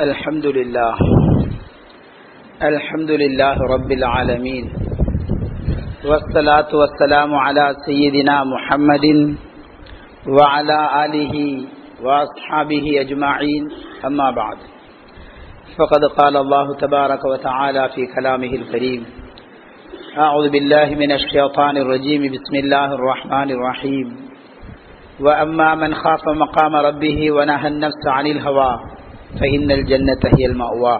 الحمد لله الحمد لله رب العالمين والصلاة والسلام على سيدنا محمد وعلى آله وأصحابه أجمعين أما بعد فقد قال الله تبارك وتعالى في كلامه الكريم أعوذ بالله من الشيطان الرجيم بسم الله الرحمن الرحيم وأما من خاف مقام ربه ونهى النفس عن الهوى فإن الجنة هي المأوى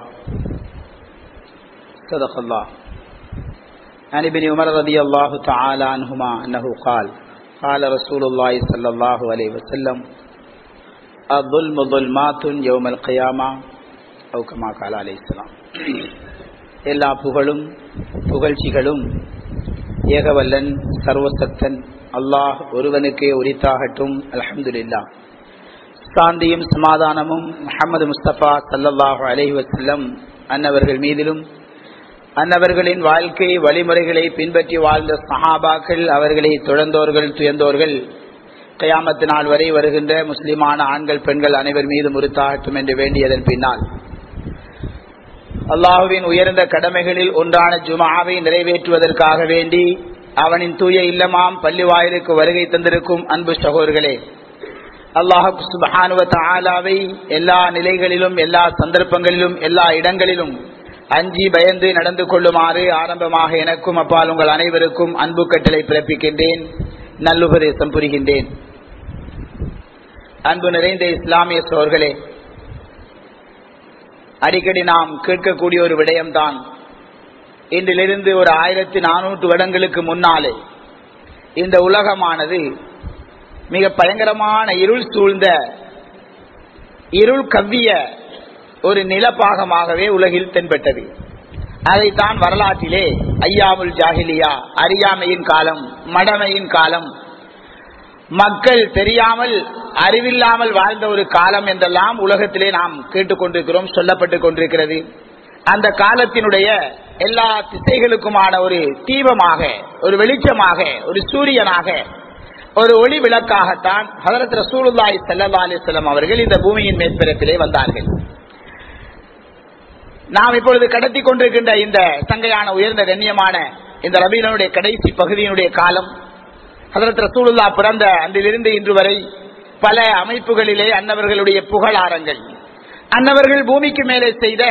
صدق الله عن ابن عمر رضي الله تعالى عنهما أنه قال قال رسول الله صلى الله عليه وسلم الظلم ظلمات يوم القيامة أو كما قال عليه السلام எல்லா புகழும் புகழ்ச்சிகளும் ஏகவல்லன் சர்வசக்தன் அல்லாஹ் ஒருவனுக்கே உரித்தாகட்டும் அலமதுல்லா சாந்தியும் சமாதானமும் முகமது முஸ்தபா சல்லல்லாஹு அலஹி வசல்லம் அன்னவர்கள் மீதிலும் அன்னவர்களின் வாழ்க்கை வழிமுறைகளை பின்பற்றி வாழ்ந்த சஹாபாக்கள் அவர்களை துழந்தோர்கள் துயர்ந்தோர்கள் கயாமத்து நாள் வரை வருகின்ற முஸ்லிமான ஆண்கள் பெண்கள் அனைவர் மீதும் உறுத்தாகட்டும் என்று வேண்டியதன் பின்னால் அல்லாஹுவின் உயர்ந்த கடமைகளில் ஒன்றான ஜுமாவை நிறைவேற்றுவதற்காக வேண்டி அவனின் தூய இல்லமாம் பள்ளி வாயிலுக்கு வருகை தந்திருக்கும் அன்பு சகோதர்களே அல்லாஹு சுபானுவ தாலாவை எல்லா நிலைகளிலும் எல்லா சந்தர்ப்பங்களிலும் எல்லா இடங்களிலும் அஞ்சி பயந்து நடந்து கொள்ளுமாறு ஆரம்பமாக எனக்கும் அப்பால் உங்கள் அனைவருக்கும் அன்பு கட்டளை பிறப்பிக்கின்றேன் நல்லுபதேசம் புரிகின்றேன் அன்பு நிறைந்த இஸ்லாமிய சோர்களே அடிக்கடி நாம் கேட்கக்கூடிய ஒரு விடயம்தான் இன்றிலிருந்து ஒரு ஆயிரத்தி நானூற்று வருடங்களுக்கு முன்னாலே இந்த உலகமானது மிக பயங்கரமான இருள் சூழ்ந்த இருள் கவ்விய ஒரு நிலப்பாகமாகவே உலகில் தென்பட்டது அதைத்தான் வரலாற்றிலே ஐயாமுல் ஜாகிலியா அறியாமையின் காலம் மடமையின் காலம் மக்கள் தெரியாமல் அறிவில்லாமல் வாழ்ந்த ஒரு காலம் என்றெல்லாம் உலகத்திலே நாம் கேட்டுக்கொண்டிருக்கிறோம் சொல்லப்பட்டுக் கொண்டிருக்கிறது அந்த காலத்தினுடைய எல்லா திசைகளுக்குமான ஒரு தீபமாக ஒரு வெளிச்சமாக ஒரு சூரியனாக ஒரு ஒளி விளக்காகத்தான் ஹதரத் ரசூலுல்லாய் சல்லா அலிஸ்லாம் அவர்கள் இந்த பூமியின் மேற்பிறப்பிலே வந்தார்கள் நாம் இப்பொழுது கடத்தி கொண்டிருக்கின்ற இந்த சங்கையான உயர்ந்த கண்ணியமான இந்த ரபீலனுடைய கடைசி பகுதியினுடைய காலம் ஹதரத் ரசூலுல்லா பிறந்த அன்றிலிருந்து இன்று வரை பல அமைப்புகளிலே அன்னவர்களுடைய புகழாரங்கள் அன்னவர்கள் பூமிக்கு மேலே செய்த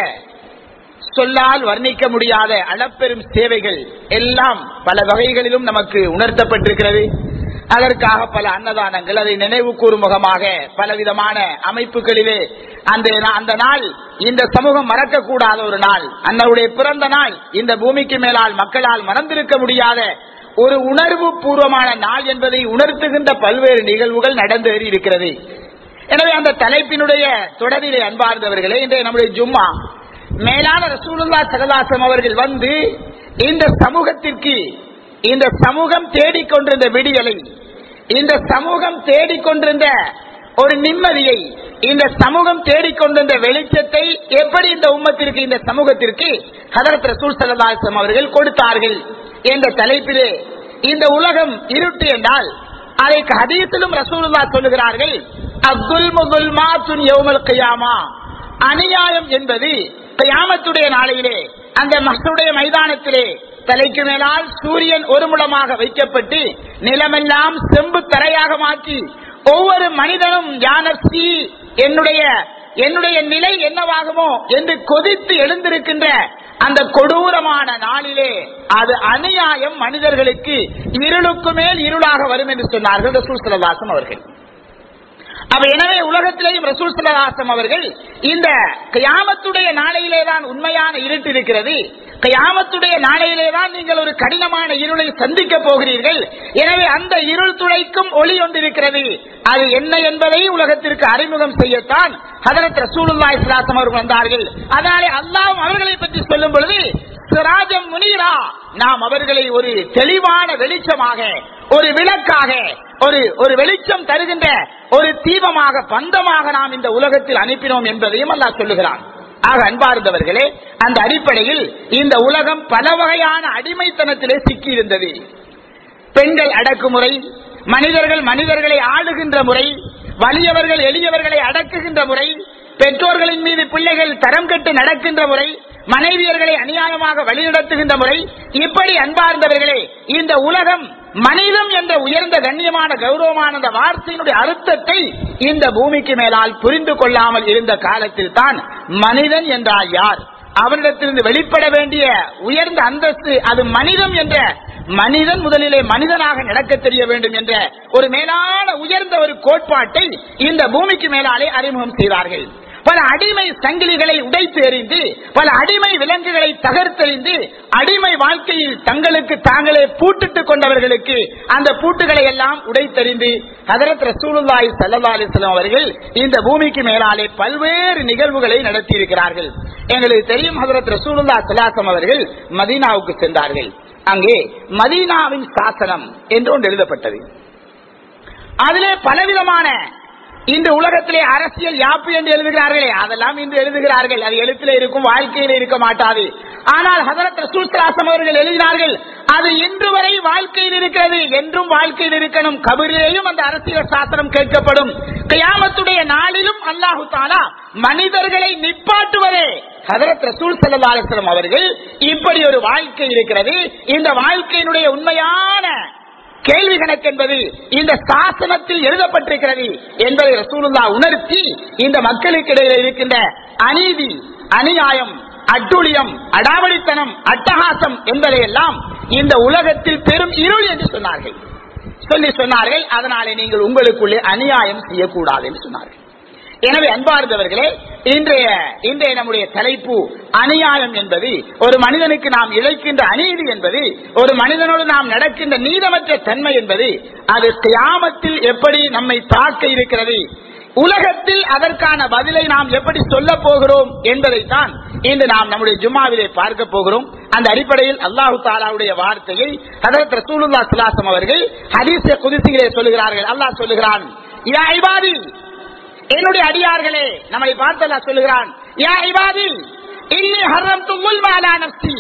சொல்லால் வர்ணிக்க முடியாத அளப்பெரும் சேவைகள் எல்லாம் பல வகைகளிலும் நமக்கு உணர்த்தப்பட்டிருக்கிறது அதற்காக பல அன்னதானங்கள் அதை நினைவு கூறும் முகமாக பலவிதமான அமைப்புகளிலே அந்த அந்த நாள் இந்த சமூகம் மறக்கக்கூடாத ஒரு நாள் அன்னருடைய பிறந்த நாள் இந்த பூமிக்கு மேலால் மக்களால் மறந்திருக்க முடியாத ஒரு உணர்வு பூர்வமான நாள் என்பதை உணர்த்துகின்ற பல்வேறு நிகழ்வுகள் நடந்தேறி இருக்கிறது எனவே அந்த தலைப்பினுடைய தொடரிலே அன்பார்ந்தவர்களே இன்றைய நம்முடைய ஜும்மா மேலான ரசூலுல்லா சகதாசம் அவர்கள் வந்து இந்த சமூகத்திற்கு இந்த சமூகம் தேடிக்கொண்டிருந்த விடியலை இந்த சமூகம் தேடிக்கொண்டிருந்த ஒரு நிம்மதியை இந்த சமூகம் தேடிக்கொண்டிருந்த வெளிச்சத்தை எப்படி இந்த உம்மத்திற்கு இந்த சமூகத்திற்கு ஹதரத் ரசூல் சல்லாசம் அவர்கள் கொடுத்தார்கள் என்ற தலைப்பிலே இந்த உலகம் இருட்டு என்றால் அதை ஹதீத்திலும் ரசூலுல்லா சொல்லுகிறார்கள் அப்துல் முகுல் மாத்துன் யௌமல் கையாமா அநியாயம் என்பது கயாமத்துடைய நாளையிலே அந்த மக்களுடைய மைதானத்திலே தலைக்கு மேலால் சூரியன் ஒரு முளமாக வைக்கப்பட்டு நிலமெல்லாம் செம்பு தரையாக மாற்றி ஒவ்வொரு மனிதனும் யானர்சி என்னுடைய என்னுடைய நிலை என்னவாகுமோ என்று கொதித்து எழுந்திருக்கின்ற அந்த கொடூரமான நாளிலே அது அநியாயம் மனிதர்களுக்கு இருளுக்கு மேல் இருளாக வரும் என்று சொன்னார்கள் ரசூல் சலதாசம் அவர்கள் அப்ப எனவே உலகத்திலேயும் ரசூல் சலதாசம் அவர்கள் இந்த கயாமத்துடைய நாளையிலே தான் உண்மையான இருட்டு இருக்கிறது கயாமத்துடைய நாளையிலே தான் நீங்கள் ஒரு கடினமான இருளை சந்திக்க போகிறீர்கள் எனவே அந்த இருள் துளைக்கும் ஒளி ஒன்றிருக்கிறது அது என்ன என்பதை உலகத்திற்கு அறிமுகம் செய்யத்தான் ஹதரத் ரசூலுல்லா இஸ்லாசம் அவர்கள் வந்தார்கள் அதனாலே அல்லாவும் அவர்களை பற்றி சொல்லும் பொழுது சிராஜம் முனீரா நாம் அவர்களை ஒரு தெளிவான வெளிச்சமாக ஒரு விளக்காக ஒரு ஒரு வெளிச்சம் தருகின்ற ஒரு தீபமாக பந்தமாக நாம் இந்த உலகத்தில் அனுப்பினோம் என்பதையும் அல்லாஹ் சொல்லுகிறான் ஆக அன்பார்ந்தவர்களே அந்த அடிப்படையில் இந்த உலகம் பல வகையான அடிமைத்தனத்திலே சிக்கியிருந்தது பெண்கள் அடக்குமுறை மனிதர்கள் மனிதர்களை ஆளுகின்ற முறை வலியவர்கள் எளியவர்களை அடக்குகின்ற முறை பெற்றோர்களின் மீது பிள்ளைகள் தரம் கெட்டு நடக்கின்ற முறை மனைவியர்களை அநியாயமாக வழிநடத்துகின்ற முறை இப்படி அன்பார்ந்தவர்களே இந்த உலகம் மனிதம் என்ற உயர்ந்த கண்ணியமான கௌரவமான அந்த வார்த்தையினுடைய அர்த்தத்தை இந்த பூமிக்கு மேலால் புரிந்து கொள்ளாமல் இருந்த காலத்தில் தான் மனிதன் என்றால் யார் அவனிடத்திலிருந்து வெளிப்பட வேண்டிய உயர்ந்த அந்தஸ்து அது மனிதம் என்ற மனிதன் முதலிலே மனிதனாக நடக்க தெரிய வேண்டும் என்ற ஒரு மேலான உயர்ந்த ஒரு கோட்பாட்டை இந்த பூமிக்கு மேலாலே அறிமுகம் செய்தார்கள் பல அடிமை சங்கிலிகளை உடைத்து எறிந்து பல அடிமை விலங்குகளை தகர்த்தெறிந்து அடிமை வாழ்க்கையில் தங்களுக்கு தாங்களே பூட்டிட்டுக் கொண்டவர்களுக்கு அந்த பூட்டுகளை எல்லாம் உடைத்தெறிந்து ஹதரத் ரசூலுல்லாஹி ஸல்லல்லாஹு அலைஹி வஸல்லம் அவர்கள் இந்த பூமிக்கு மேலாலே பல்வேறு நிகழ்வுகளை நடத்தி இருக்கிறார்கள் எங்களுக்கு தெரியும் ஹதரத் ரசூலுல்லாஹி ஸல்லல்லாஹு அவர்கள் மதீனாவுக்கு சென்றார்கள் அங்கே மதீனாவின் சாசனம் என்று ஒன்று எழுதப்பட்டது அதிலே பலவிதமான இன்று உலகத்திலே அரசியல் யாப்பு என்று எழுதுகிறார்களே அதெல்லாம் இன்று எழுதுகிறார்கள் அது எழுத்திலே இருக்கும் வாழ்க்கையில இருக்க மாட்டாது ஆனால் ஹசரத் ரசூல்ராசம் அவர்கள் எழுதினார்கள் அது இன்று வரை வாழ்க்கையில் இருக்கிறது என்றும் வாழ்க்கையில் இருக்கணும் கபிரிலேயும் அந்த அரசியல் சாஸ்திரம் கேட்கப்படும் கியாமத்துடைய நாளிலும் அல்லாஹு தாலா மனிதர்களை நிப்பாட்டுவதே ஹதரத் ரசூல் சல்லா அலிஸ்லாம் அவர்கள் இப்படி ஒரு வாழ்க்கை இருக்கிறது இந்த வாழ்க்கையினுடைய உண்மையான கேள்வி கணக்கு என்பது இந்த சாசனத்தில் எழுதப்பட்டிருக்கிறது என்பதை ரசூலுல்லா உணர்த்தி இந்த மக்களுக்கு இடையில இருக்கின்ற அநீதி அநியாயம் அட்டுழியம் அடாவடித்தனம் அட்டகாசம் என்பதையெல்லாம் இந்த உலகத்தில் பெரும் இருள் என்று சொன்னார்கள் சொல்லி சொன்னார்கள் அதனாலே நீங்கள் உங்களுக்குள்ளே அநியாயம் செய்யக்கூடாது என்று சொன்னார்கள் எனவே அன்பார்ந்தவர்களே இன்றைய இன்றைய நம்முடைய தலைப்பு அநியாயம் என்பது ஒரு மனிதனுக்கு நாம் இழைக்கின்ற அநீதி என்பது ஒரு மனிதனோடு நாம் நடக்கின்ற நீதமற்ற தன்மை என்பது அது கியாமத்தில் எப்படி நம்மை தாக்க இருக்கிறது உலகத்தில் அதற்கான பதிலை நாம் எப்படி சொல்ல போகிறோம் என்பதைத்தான் இன்று நாம் நம்முடைய ஜும்மாவிலே பார்க்க போகிறோம் அந்த அடிப்படையில் அல்லாஹு தாலாவுடைய வார்த்தையை அதற்கு ரசூலுல்லா சுலாசம் அவர்கள் ஹதீச குதிசிகளே சொல்லுகிறார்கள் அல்லாஹ் சொல்லுகிறான் யா இபாதி என்னுடைய அடியார்களே நம்மை பார்த்தல்லா சொல்லுகிறான் யா இபாதி இன்னி ஹர்ரம்து முல்மா அலா நஃப்ஸி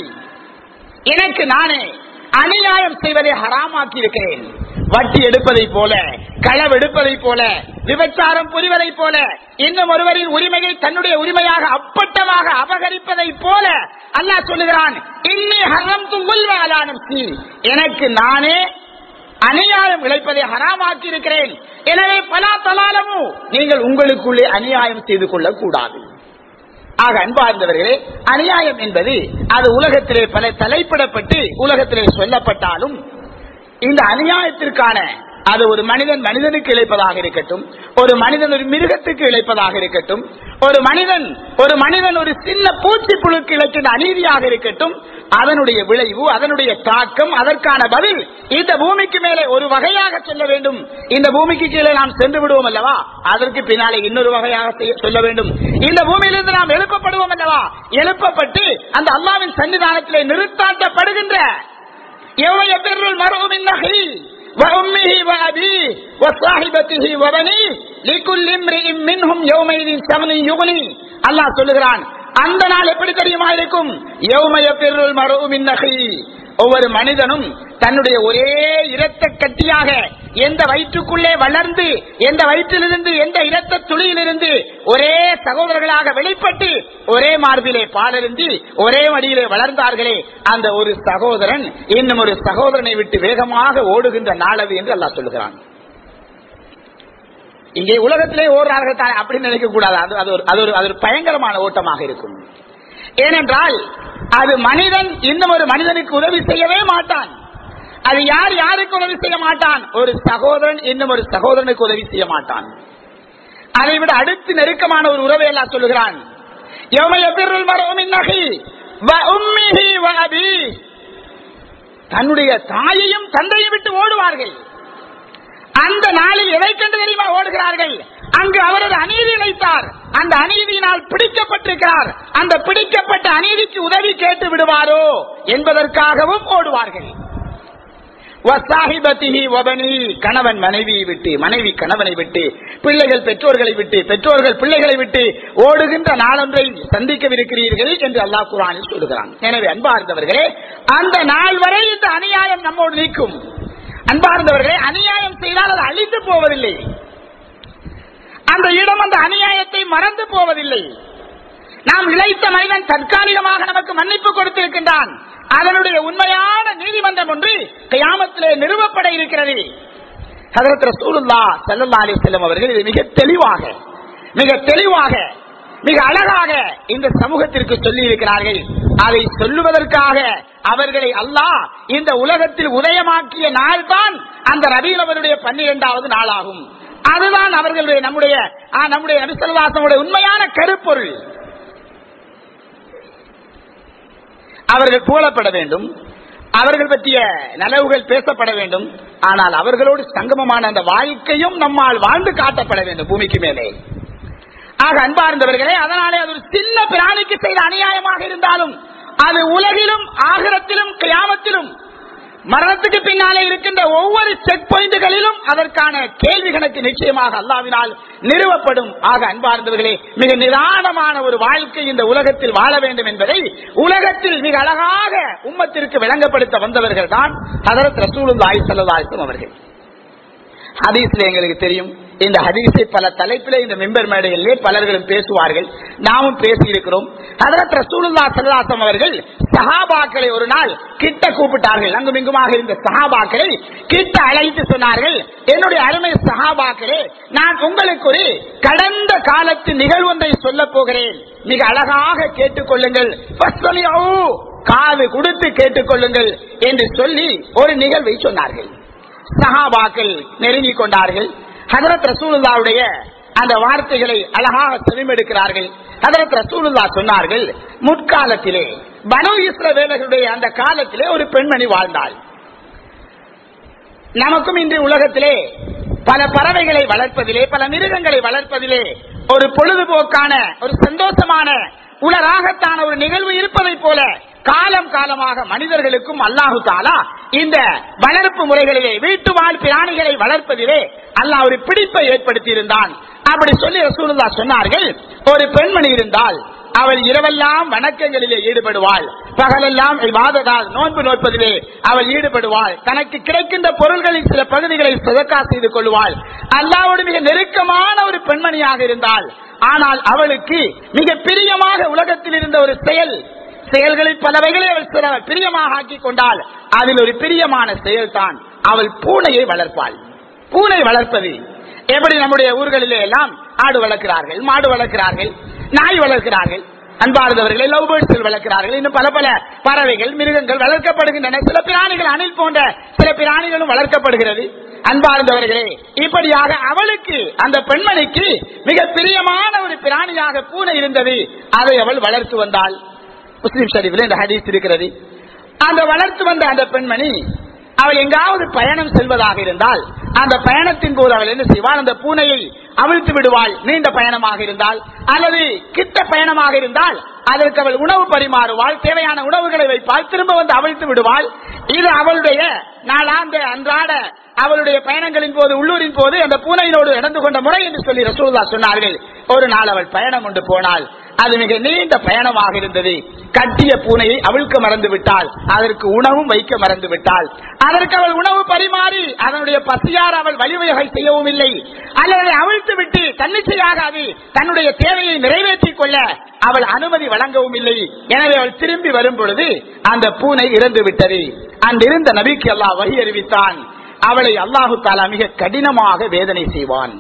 எனக்கு நானே அநியாயம் செய்வதை ஹராமாக்கி இருக்கிறேன் வட்டி எடுப்பதை போல களவு எடுப்பதை போல விபச்சாரம் புரிவதை போல இன்னும் ஒருவரின் உரிமையை தன்னுடைய உரிமையாக அப்பட்டமாக அபகரிப்பதை போல அல்லாஹ் சொல்லுகிறான் இன்னி ஹர்ரம்து முல்மா அலா நஃப்ஸி எனக்கு நானே அநியாயம் இழைப்பதை ஹராமாக்கி இருக்கிறேன் எனவே பலா தலாலமு நீங்கள் உங்களுக்குள்ளே அநியாயம் செய்து கொள்ளக் கூடாது ஆக அன்பார்ந்தவர்களே அநியாயம் என்பது அது உலகத்திலே பல தலைப்பிடப்பட்டு உலகத்திலே சொல்லப்பட்டாலும் இந்த அநியாயத்திற்கான அது ஒரு மனிதன் மனிதனுக்கு இழைப்பதாக இருக்கட்டும் ஒரு மனிதன் ஒரு மிருகத்துக்கு இழைப்பதாக இருக்கட்டும் ஒரு மனிதன் ஒரு மனிதன் ஒரு சின்ன பூச்சி புழுக்கு இழைக்கின்ற அநீதியாக இருக்கட்டும் அதனுடைய விளைவு அதனுடைய தாக்கம் அதற்கான பதில் இந்த பூமிக்கு மேலே ஒரு வகையாக சொல்ல வேண்டும் இந்த பூமிக்கு கீழே நாம் சென்று விடுவோம் அல்லவா அதற்கு பின்னாலே இன்னொரு வகையாக செய்ய- சொல்ல வேண்டும் இந்த பூமியிலிருந்து நாம் எழுப்பப்படுவோம் அல்லவா எழுப்பப்பட்டு அந்த அல்லாவின் சன்னிதானத்திலே நிறுத்தாட்டப்படுகின்ற يوم يبر المرء من أخيه وأمه وأبيه وصاحبته وبنيه لكل امرئ منهم يومئذ شغل يغني அல்லாஹ் சொல்லுகிறான் அந்த நாள் எப்படி தெரியுமா இருக்கும் يوم يبر المرء من أخيه ஒவ்வொரு மனிதனும் தன்னுடைய ஒரே இரத்த கட்டியாக எந்த வயிற்றுக்குள்ளே வளர்ந்து எந்த வயிற்றிலிருந்து எந்த இரத்த துளியிலிருந்து ஒரே சகோதரர்களாக வெளிப்பட்டு ஒரே மார்பிலே பாலருந்தி ஒரே மடியிலே வளர்ந்தார்களே அந்த ஒரு சகோதரன் இன்னும் ஒரு சகோதரனை விட்டு வேகமாக ஓடுகின்ற நாளது என்று அல்லாஹ் சொல்லுகிறான் இங்கே உலகத்திலே ஓடுறார்கள் தான் அப்படின்னு நினைக்க கூடாது அது அது ஒரு அது ஒரு அது ஒரு பயங்கரமான ஓட்டமாக இருக்கும் ஏனென்றால் அது மனிதன் இன்னும் ஒரு மனிதனுக்கு உதவி செய்யவே மாட்டான் அது யார் யாருக்கு உதவி செய்ய மாட்டான் ஒரு சகோதரன் இன்னும் ஒரு சகோதரனுக்கு உதவி செய்ய மாட்டான் அதை விட அடுத்து நெருக்கமான ஒரு உறவை எல்லாம் சொல்லுகிறான் يوم يفر المرء من أخيه وأمه وأبيه தன்னுடைய தாயையும் தந்தையும் விட்டு ஓடுவார்கள் அந்த நாளில் எதை கண்டு தெரியுமா ஓடுகிறார்கள் அங்கு அவரது அநீதி இழைத்தார் அந்த அநீதியினால் பிடிக்கப்பட்டிருக்கிறார் அந்த பிடிக்கப்பட்ட அநீதிக்கு உதவி கேட்டு விடுவாரோ என்பதற்காகவும் ஓடுவார்கள் வசாஹிபத்திஹி வபனி கணவன் மனைவியை விட்டு மனைவி கணவனை விட்டு பிள்ளைகள் பெற்றோர்களை விட்டு பெற்றோர்கள் பிள்ளைகளை விட்டு ஓடுகின்ற நாளொன்றை சந்திக்கவிருக்கிறீர்கள் என்று அல்லாஹ் குரானில் சொல்லுகிறான் எனவே அன்பார்ந்தவர்களே அந்த நாள் வரை இந்த அநியாயம் நம்மோடு நீக்கும் அன்பார்ந்தவர்களே அநியாயம் செய்தால் அது அழிந்து போவதில்லை அந்த இடம் அந்த அநியாயத்தை மறந்து போவதில்லை நாம் இழைத்த மனிதன் தற்காலிகமாக நமக்கு மன்னிப்பு கொடுத்திருக்கின்றான் அதனுடைய உண்மையான நீதிமன்றம் ஒன்று கயாமத்திலே நிறுவப்பட இருக்கிறது ஹதரத் ரசூலுல்லா ஸல்லல்லாஹு அலைஹி வஸல்லம் அவர்கள் இதை மிக தெளிவாக மிக தெளிவாக மிக அழகாக இந்த சமூகத்திற்கு சொல்லி இருக்கிறார்கள் அதை சொல்லுவதற்காக அவர்களை அல்லாஹ் இந்த உலகத்தில் உதயமாக்கிய நாள் தான் அந்த ரபியில் அவருடைய பன்னிரெண்டாவது நாளாகும் அதுதான் அவர்களுடைய நம்முடைய ஆ, நம்முடைய நபிசல்லாசனுடைய உண்மையான கருப்பொருள் அவர்கள் புகழப்பட வேண்டும் அவர்கள் பற்றிய நலவுகள் பேசப்பட வேண்டும் ஆனால் அவர்களோடு சங்கமமான அந்த வாழ்க்கையும் நம்மால் வாழ்ந்து காட்டப்பட வேண்டும் பூமிக்கு மேலே ஆக அன்பார்ந்தவர்களே அதனாலே அது ஒரு சின்ன பிராணிக்கு செய்த அநியாயமாக இருந்தாலும் அது உலகிலும் ஆகிரத்திலும் கியாமத்திலும் மரணத்துக்கு பின்னாலே இருக்கின்ற ஒவ்வொரு செக் பாயிண்டுகளிலும் அதற்கான கேள்வி கணக்கு நிச்சயமாக அல்லாவினால் நிறுவப்படும் ஆக அன்பார்ந்தவர்களே மிக நிதானமான ஒரு வாழ்க்கை இந்த உலகத்தில் வாழ வேண்டும் என்பதை உலகத்தில் மிக அழகாக உம்மத்திற்கு விளங்கப்படுத்த வந்தவர்கள் தான் ஹதரத் ரசூலுல்லாஹி ஸல்லல்லாஹு அலைஹி வஸல்லம் அவர்கள் ஹதீஸ்ல எங்களுக்கு தெரியும் இந்த ஹதீஸை பல தலைப்பிலே இந்த மெம்பர் மேடையிலே பலர்களும் பேசுவார்கள் நாமும் பேசியிருக்கிறோம் ஹதரத் ரசூலுல்லா சல்லாசம் அவர்கள் சஹாபாக்களை ஒரு நாள் கிட்ட கூப்பிட்டார்கள் அங்கும் இங்குமாக இருந்த சஹாபாக்களை கிட்ட அழைத்து சொன்னார்கள் என்னுடைய அருமை சஹாபாக்களே நான் உங்களுக்கு ஒரு கடந்த காலத்து நிகழ்வொன்றை சொல்ல போகிறேன் மிக அழகாக கேட்டுக்கொள்ளுங்கள் ஃபஸ்வலியு, காது கொடுத்து கேட்டுக்கொள்ளுங்கள் என்று சொல்லி ஒரு நிகழ்வை சொன்னார்கள் சஹாபாக்கள் நெருங்கிக் கொண்டார்கள் ஹதரத் ரசூலுல்லாவுடைய அந்த வார்த்தைகளை அழகாக செவிமெடுக்கிறார்கள் ஹதரத் ரசூலுல்லா சொன்னார்கள் முற்காலத்திலே பனு இஸ்ரவேலர்களுடைய அந்த காலத்திலே ஒரு பெண்மணி வாழ்ந்தாள் நமக்கும் இன்று உலகத்திலே பல பறவைகளை வளர்ப்பதிலே பல மிருகங்களை வளர்ப்பதிலே ஒரு பொழுதுபோக்கான ஒரு சந்தோஷமான உலராகத்தான ஒரு நிகழ்வு இருப்பதை போல காலம் காலமாக மனிதர்களுக்கும் அல்லாஹு தாலா இந்த வளர்ப்பு முறைகளிலே வீட்டு வாழ் பிராணிகளை வளர்ப்பதிலே அல்லாஹ் ஒரு பிடிப்பை ஏற்படுத்தி இருந்தான் அப்படி சொல்லி ரசூலுல்லா சொன்னார்கள் ஒரு பெண்மணி இருந்தால் அவள் இரவெல்லாம் வணக்கங்களிலே ஈடுபடுவாள் பகலெல்லாம் இவாததால் நோன்பு நோற்பதிலே அவள் ஈடுபடுவாள் தனக்கு கிடைக்கின்ற பொருள்களின் சில பகுதிகளை சதக்கா செய்து கொள்வாள் அல்லாவோடு மிக நெருக்கமான ஒரு பெண்மணியாக இருந்தாள் ஆனால் அவளுக்கு மிக பிரியமாக உலகத்தில் இருந்த ஒரு செயல் செயல்களில் பலவைகளை அவள் சில பிரியமாக ஆக்கிக் கொண்டாள் அதில் ஒரு பிரியமான செயல்தான் அவள் பூனையை வளர்ப்பாள் பூனை வளர்ப்பது எப்படி நம்முடைய ஊர்களிலே எல்லாம் ஆடு வளர்க்கிறார்கள் மாடு வளர்க்கிறார்கள் நாய் வளர்க்கிறார்கள் அன்பார்ந்தவர்களை லவ் பேர்ட்ஸ் வளர்க்கிறார்கள் இன்னும் பல பல பறவைகள் மிருகங்கள் வளர்க்கப்படுகின்றன சில பிராணிகள் அணில் போன்ற சில பிராணிகளும் வளர்க்கப்படுகிறது அன்பார்ந்தவர்களே இப்படியாக அவளுக்கு அந்த பெண்மணிக்கு மிக பிரியமான ஒரு பிராணியாக பூனை இருந்தது அதை அவள் வளர்த்து வந்தாள் முஸ்லிம் ஷரீஃபில் இந்த ஹதீஸ் இருக்கிறது அந்த வளர்த்து வந்த அந்த பெண்மணி அவள் எங்காவது பயணம் செல்வதாக இருந்தால் அந்த பயணத்தின் போது அவள் என்ன செய்வாள் அந்த பூனையை அவிழ்த்து விடுவாள் நீண்ட பயணமாக இருந்தால் அல்லது கிட்ட பயணமாக இருந்தால் அதற்கு அவள் உணவு பரிமாறுவாள் தேவையான உணவுகளை வைப்பாள் திரும்ப வந்து அவிழ்த்து விடுவாள் இது அவளுடைய நாளாந்த அன்றாட அவளுடைய பயணங்களின் போது உள்ளூரின் போது அந்த பூனையினோடு நடந்து கொண்ட முறை என்று சொல்லி ரசூல்லா சொன்னார்கள் ஒரு நாள் அவள் பயணம் கொண்டு போனாள் அது மிக நீண்ட பயணமாக இருந்தது கட்டிய பூனையை அவிழ்க்க மறந்து விட்டாள் அதற்கு உணவும் வைக்க மறந்து விட்டாள் அதற்கு அவள் உணவு பரிமாறி அதனுடைய பசியார் அவள் வழிவகை செய்யவும் இல்லை அல்லது அவிழ்த்து விட்டு தன்னிச்சையாக அது தன்னுடைய தேவையை நிறைவேற்றிக் கொள்ள அவள் அனுமதி வழங்கவும் இல்லை எனவே அவள் திரும்பி வரும் பொழுது அந்த பூனை இறந்து விட்டது அங்கிருந்த நபிக்கு அல்லாஹ் வழி அறிவித்தான் அவளை அல்லாஹு தாலா மிக கடினமாக வேதனை செய்வான்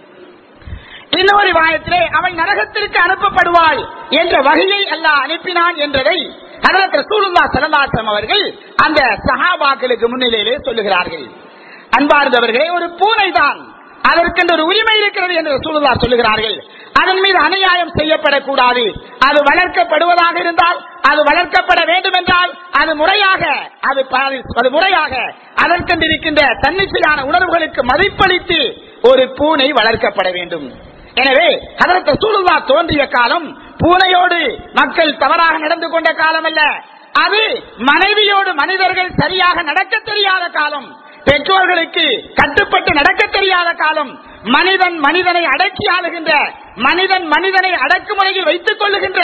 இன்னொரு வாயத்திலே அவள் நரகத்திற்கு அனுப்பப்படுவாள் என்ற வகையை அல்லாஹ் அனுப்பினான் என்றதை ஹதரத் ரசூலுல்லா ஸல்லல்லாஹு அவர்கள் அந்த சஹாபாக்களுக்கு முன்னிலையிலே சொல்லுகிறார்கள் அன்பார்ந்தவர்களே ஒரு பூனை தான் அதற்கென்று ஒரு உரிமை இருக்கிறது என்று ரசூலுல்லா சொல்லுகிறார்கள் அதன் மீது அநியாயம் செய்யப்படக்கூடாது அது வளர்க்கப்படுவதாக இருந்தால் அது வளர்க்கப்பட வேண்டும் என்றால் அது முறையாக அது ப- அது முறையாக அதற்கென்று இருக்கின்ற தன்னிச்சையான உணர்வுகளுக்கு மதிப்பளித்து ஒரு பூனை வளர்க்கப்பட வேண்டும் எனவே அதற்கு சூழலா தோன்றிய காலம் பூனையோடு மக்கள் தவறாக நடந்து கொண்ட காலம் அல்ல அது மனைவியோடு மனிதர்கள் சரியாக நடக்க தெரியாத காலம் பெற்றோர்களுக்கு கட்டுப்பட்டு நடக்க தெரியாத காலம் மனிதன் மனிதனை அடக்கி ஆளுகின்ற மனிதன் மனிதனை அடக்குமுறையில் வைத்துக் கொள்ளுகின்ற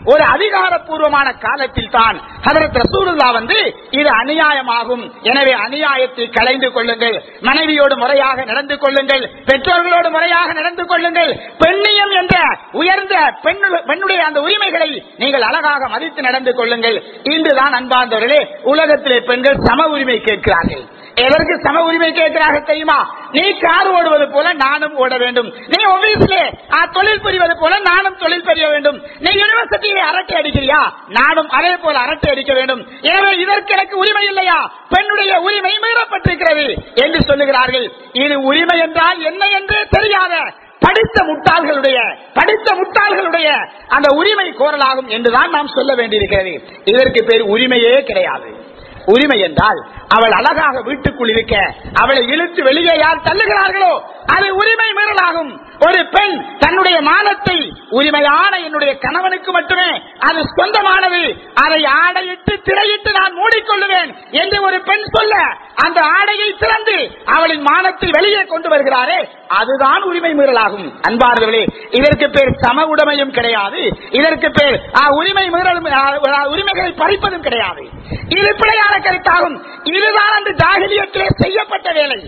ஒரு அதிகாரப்பூர்வமான காலத்தில் தான் ஹதரத் ரசூலுல்லா வந்து இது அநியாயமாகும் எனவே அநியாயத்தை களைந்து கொள்ளுங்கள் மனைவியோடு முறையாக நடந்து கொள்ளுங்கள் பெற்றோர்களோடு முறையாக நடந்து கொள்ளுங்கள் பெண்ணியம் என்ற உயர்ந்த பெண்ணு- பெண்ணுடைய அந்த உரிமைகளை நீங்கள் அழகாக மதித்து நடந்து கொள்ளுங்கள் இன்றுதான் அன்பார்ந்தவர்களே உலகத்திலே பெண்கள் சம உரிமை கேட்கிறார்கள் எதற்கு சம உரிமை கேட்கிறார்கள் தெரியுமா நீ கார் ஓடுவது போல நானும் ஓட வேண்டும் நீ ஆபீஸ்ல தொழில் புரிவது போல நானும் தொழில் புரிய வேண்டும் நீ யூனிவர்சிட்டியில அரட்டை அடிக்கிறியா நானும் அதே போல அரட்டை அடிக்க வேண்டும் எனவே இதற்கு எனக்கு உரிமை இல்லையா பெண்ணுடைய உரிமை மீறப்பட்டிருக்கிறது என்று சொல்லுகிறார்கள் இது உரிமை என்றால் என்ன என்றே தெரியாத படித்த முட்டாள்களுடைய படித்த முட்டாள்களுடைய அந்த உரிமை கோரலாகும் என்றுதான் நாம் சொல்ல வேண்டியிருக்கிறது இதற்கு பேர் உரிமையே கிடையாது உரிமை என்றால் அவள் அழகாக வீட்டுக்குள் இருக்க அவளை இழுத்து வெளியே யார் தள்ளுகிறார்களோ அது உரிமை மீறலாகும் ஒரு பெண் தன்னுடைய மானத்தை உரிமையான என்னுடைய கணவனுக்கு மட்டுமே அது சொந்தமானது அதை ஆடையிட்டு திரையிட்டு நான் மூடிக்கொள்ளுவேன் என்று ஒரு பெண் சொல்ல அந்த ஆடையை திறந்து அவளின் மானத்தை வெளியே கொண்டு வருகிறாரே அதுதான் உரிமை மீறலாகும் அன்பார்களே இதற்கு பேர் சம உடைமையும் கிடையாது இதற்கு பேர் ஆ, உரிமை மீறலும் ஆ, ஆ, உரிமைகளை பறிப்பதும் கிடையாது இது பிழையான கருத்தாகும் இதுதான் அந்த ஜாகிலியத்திலே செய்யப்பட்ட வேலை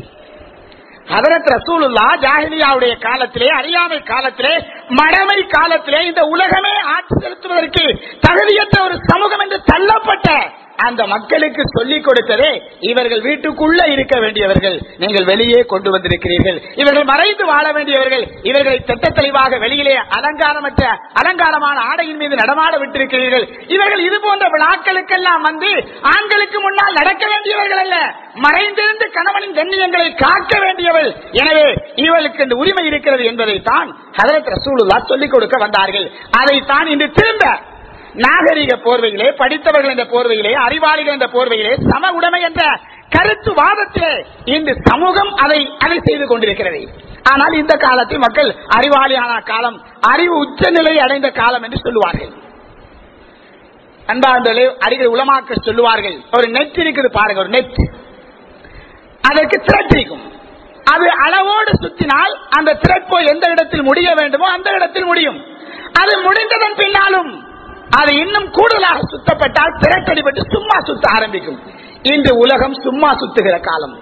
ஹதரத் ரசூலுல்லா ஜாஹிலியாவுடைய காலத்திலே அறியாமை காலத்திலே மடமை காலத்திலே இந்த உலகமே ஆட்சி செலுத்துவதற்கு தகுதியற்ற ஒரு சமூகம் என்று தள்ளப்பட்ட அந்த மக்களுக்கு சொல்லிக் கொடுத்ததே இவர்கள் வீட்டுக்குள்ள இருக்க வேண்டியவர்கள் நீங்கள் வெளியே கொண்டு வந்திருக்கிறீர்கள் இவர்கள் மறைந்து வாழ வேண்டியவர்கள் இவர்களை திட்ட தெளிவாக வெளியிலே அலங்காரமற்ற அலங்காரமான ஆடையின் மீது நடமாட விட்டிருக்கிறீர்கள் இவர்கள் இது போன்ற விழாக்களுக்கெல்லாம் வந்து ஆண்களுக்கு முன்னால் நடக்க வேண்டியவர்கள் அல்ல மறைந்திருந்து கணவனின் கண்ணியங்களை காக்க வேண்டியவள் எனவே இவளுக்கு இந்த உரிமை இருக்கிறது என்பதை தான் ஹதரத் ரசூலுல்லா சொல்லிக் கொடுக்க வந்தார்கள் அதைத்தான் இன்று திரும்ப நாகரிக போர்வையிலே படித்தவர்கள் என்ற போர்வையிலே அறிவாளிகள் என்ற போர்வையிலே சம உடைமை என்ற கருத்து வாதத்திலே இந்த சமூகம் அதை அதை செய்து கொண்டிருக்கிறது ஆனால் இந்த காலத்தில் மக்கள் அறிவாளியான காலம் அறிவு உச்சநிலை அடைந்த காலம் என்று சொல்லுவார்கள் அன்பார்ந்தவர்களே அடிக்கடி உலமாக்கள் சொல்லுவார்கள் ஒரு நெட் இருக்குது பாருங்க ஒரு நெட் அதற்கு திரட் இருக்கும் அது அளவோடு சுத்தினால் அந்த திரட் போய் எந்த இடத்தில் முடிய வேண்டுமோ அந்த இடத்தில் முடியும் அது முடிந்ததன் பின்னாலும் அது இன்னும் கூடுதலாக சுத்தப்பட்டால் திரட்டடிபட்டு சும்மா சுத்த ஆரம்பிக்கும் இன்று உலகம் சும்மா சுத்துகிற காலம்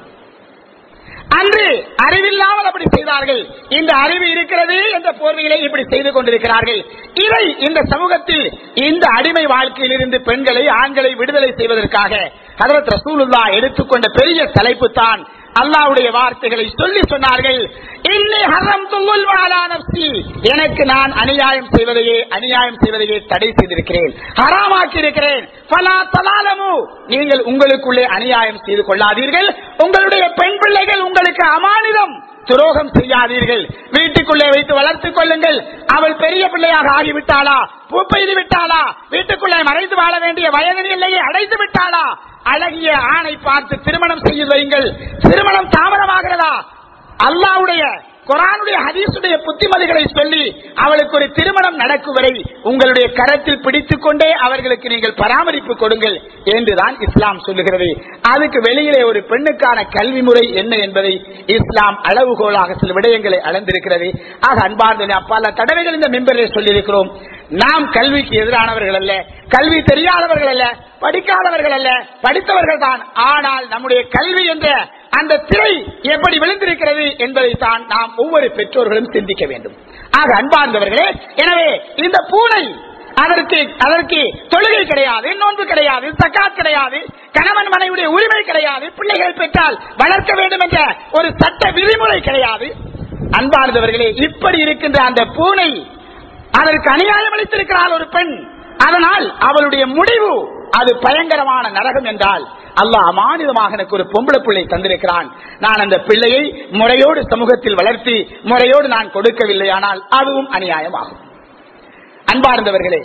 அன்று அறிவில்லாமல் அப்படி செய்தார்கள் இந்த அறிவு இருக்கிறது என்ற போர்வையிலே இப்படி செய்து கொண்டிருக்கிறார்கள் இதை இந்த சமூகத்தில் இந்த அடிமை வாழ்க்கையில் இருந்து பெண்களை ஆண்களை விடுதலை செய்வதற்காக ஹதரத் ரசூலுல்லா எடுத்துக்கொண்ட பெரிய தலைப்பு தான் அல்லாவுடைய வார்த்தைகளை சொல்லி சொன்னார்கள் இன்னி ஹரம் நப்சி எனக்கு நான் அநியாயம் செய்வதையே அநியாயம் செய்வதையே தடை செய்திருக்கிறேன் ஹராமாக்கி இருக்கிறேன் பலா தலாலமு நீங்கள் உங்களுக்குள்ளே அநியாயம் செய்து கொள்ளாதீர்கள் உங்களுடைய பெண் பிள்ளைகள் உங்களுக்கு அமானிதம் துரோகம் செய்யாதீர்கள் வீட்டுக்குள்ளே வைத்து வளர்த்துக் கொள்ளுங்கள் அவள் பெரிய பிள்ளையாக ஆகிவிட்டாளா பூப்பெய்து விட்டாளா வீட்டுக்குள்ளே மறைந்து வாழ வேண்டிய வயது நிலையை அடைந்து விட்டாளா அழகிய ஆணை பார்த்து திருமணம் செய்து வையுங்கள் திருமணம் தாமதமாகிறதா அல்லாவுடைய குரானுடைய ஹதீசுடைய புத்திமதிகளை சொல்லி அவளுக்கு ஒரு திருமணம் நடக்கும் வரை உங்களுடைய கரத்தில் பிடித்துக் கொண்டே அவர்களுக்கு நீங்கள் பராமரிப்பு கொடுங்கள் என்றுதான் இஸ்லாம் சொல்லுகிறது அதுக்கு வெளியிலே ஒரு பெண்ணுக்கான கல்வி முறை என்ன என்பதை இஸ்லாம் அளவுகோலாக சில விடயங்களை அளந்திருக்கிறது ஆக அன்பார்ந்த பல தடவைகள் இந்த மெம்பரில் சொல்லியிருக்கிறோம் நாம் கல்விக்கு எதிரானவர்கள் அல்ல கல்வி தெரியாதவர்கள் அல்ல படிக்காதவர்கள் அல்ல படித்தவர்கள் தான் ஆனால் நம்முடைய கல்வி என்ற அந்த திரை எப்படி விழுந்திருக்கிறது என்பதை தான் நாம் ஒவ்வொரு பெற்றோர்களும் சிந்திக்க வேண்டும் ஆக அன்பார்ந்தவர்களே எனவே இந்த பூனை அதற்கு அதற்கு தொழுகை கிடையாது நோன்பு கிடையாது சக்காத் கிடையாது கணவன் மனைவியுடைய உரிமை கிடையாது பிள்ளைகள் பெற்றால் வளர்க்க வேண்டும் என்ற ஒரு சட்ட விதிமுறை கிடையாது அன்பார்ந்தவர்களே இப்படி இருக்கின்ற அந்த பூனை அதற்கு அநியாயம் அளித்திருக்கிறாள் ஒரு பெண் அதனால் அவளுடைய முடிவு அது பயங்கரமான நரகம் என்றால் அல்லாஹ் அமானிதமாக எனக்கு ஒரு பொம்பளை பிள்ளை தந்திருக்கிறான் நான் அந்த பிள்ளையை முறையோடு சமூகத்தில் வளர்த்தி முறையோடு நான் கொடுக்கவில்லை ஆனால் அதுவும் அநியாயமாகும் அன்பார்ந்தவர்களே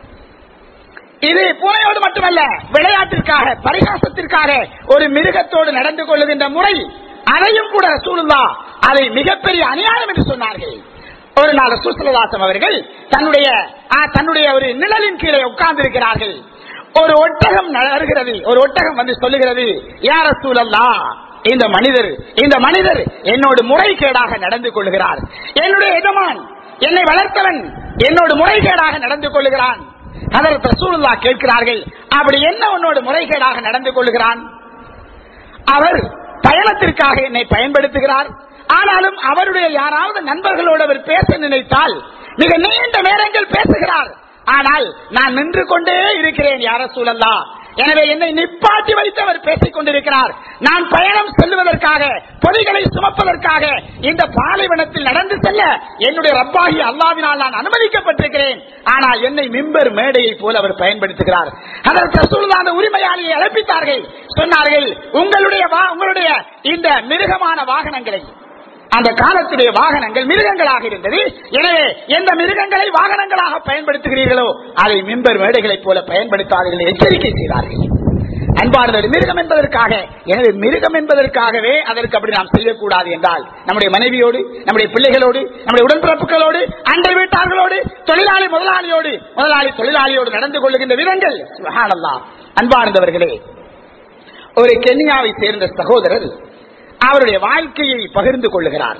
இது பூனையோடு மட்டுமல்ல விளையாட்டிற்காக பரிகாசத்திற்காக ஒரு மிருகத்தோடு நடந்து கொள்ளுகின்ற முறை அதையும் கூட ரசூலுல்லா அதை மிகப்பெரிய அநியாயம் என்று சொன்னார்கள் ஒரு நாள் ரசூசலதாசம் அவர்கள் தன்னுடைய ஆ, தன்னுடைய ஒரு நிழலின் கீழே உட்கார்ந்து இருக்கிறார்கள் ஒரு ஒட்டகம் நகர்கிறது ஒரு ஒட்டகம் வந்து சொல்லுகிறது யார சூழல்லா இந்த மனிதர் இந்த மனிதர் என்னோடு முறைகேடாக நடந்து கொள்கிறார் என்னுடைய எஜமான் என்னை வளர்த்தவன் என்னோடு முறைகேடாக நடந்து கொள்கிறான் அதற்கு ரசூலுல்லா கேட்கிறார்கள் அப்படி என்ன உன்னோடு முறைகேடாக நடந்து கொள்கிறான் அவர் பயணத்திற்காக என்னை பயன்படுத்துகிறார் ஆனாலும் அவருடைய யாராவது நண்பர்களோடு அவர் பேச நினைத்தால் மிக நீண்ட நேரங்கள் பேசுகிறார் ஆனால் நான் நின்று கொண்டே இருக்கிறேன் யார சூழல்லா எனவே என்னை நிப்பாட்டி வைத்து அவர் பேசிக் கொண்டிருக்கிறார் நான் பயணம் செல்வதற்காக பொறிகளை சுமப்பதற்காக இந்த பாலைவனத்தில் நடந்து செல்ல என்னுடைய ரப்பாகி அல்லாவினால் நான் அனுமதிக்கப்பட்டிருக்கிறேன் ஆனால் என்னை மிம்பர் மேடையை போல அவர் பயன்படுத்துகிறார் அதற்கு ரசூலுல்லாஹ் அந்த உரிமையாளியை அழைப்பித்தார்கள் சொன்னார்கள் உங்களுடைய வா- உங்களுடைய இந்த மிருகமான வாகனங்களை அந்த காலத்துடைய வாகனங்கள் மிருகங்களாக இருந்தது எனவே எந்த மிருகங்களை வாகனங்களாக பயன்படுத்துகிறீர்களோ அதை மிம்பர் மேடைகளைப் போல பயன்படுத்தாதீர்கள் என்று எச்சரிக்கை செய்தார்கள் அன்பார்ந்தவர் மிருகம் என்பதற்காக எனவே மிருகம் என்பதற்காகவே அதற்கு அப்படி நாம் செய்யக்கூடாது என்றால் நம்முடைய மனைவியோடு நம்முடைய பிள்ளைகளோடு நம்முடைய உடன்பிறப்புகளோடு அண்டை வீட்டார்களோடு தொழிலாளி முதலாளியோடு முதலாளி தொழிலாளியோடு நடந்து கொள்ளுகின்ற விதங்கள் சுப்ஹானல்லாஹ். அன்பார்ந்தவர்களே ஒரு கென்யாவை சேர்ந்த சகோதரர் அவருடைய வாழ்க்கையை பகிர்ந்து கொள்ளுகிறார்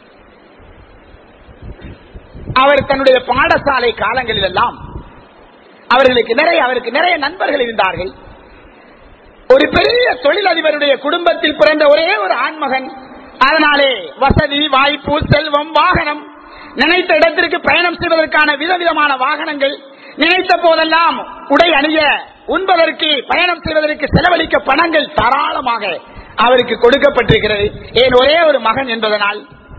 அவர் தன்னுடைய பாடசாலை காலங்களில் எல்லாம் அவர்களுக்கு நிறைய அவருக்கு நிறைய நண்பர்கள் இருந்தார்கள் ஒரு பெரிய தொழிலதிபருடைய குடும்பத்தில் பிறந்த ஒரே ஒரு ஆண்மகன் அதனாலே வசதி வாய்ப்பு செல்வம் வாகனம் நினைத்த இடத்திற்கு பயணம் செய்வதற்கான விதவிதமான வாகனங்கள் நினைத்த போதெல்லாம் உடை அணிய உண்பதற்கு பயணம் செய்வதற்கு செலவழிக்க பணங்கள் தாராளமாக அவருக்கு கொடுக்கப்பட்டிருக்கிறது ஏன் ஒரே ஒரு மகன் என்பதனால்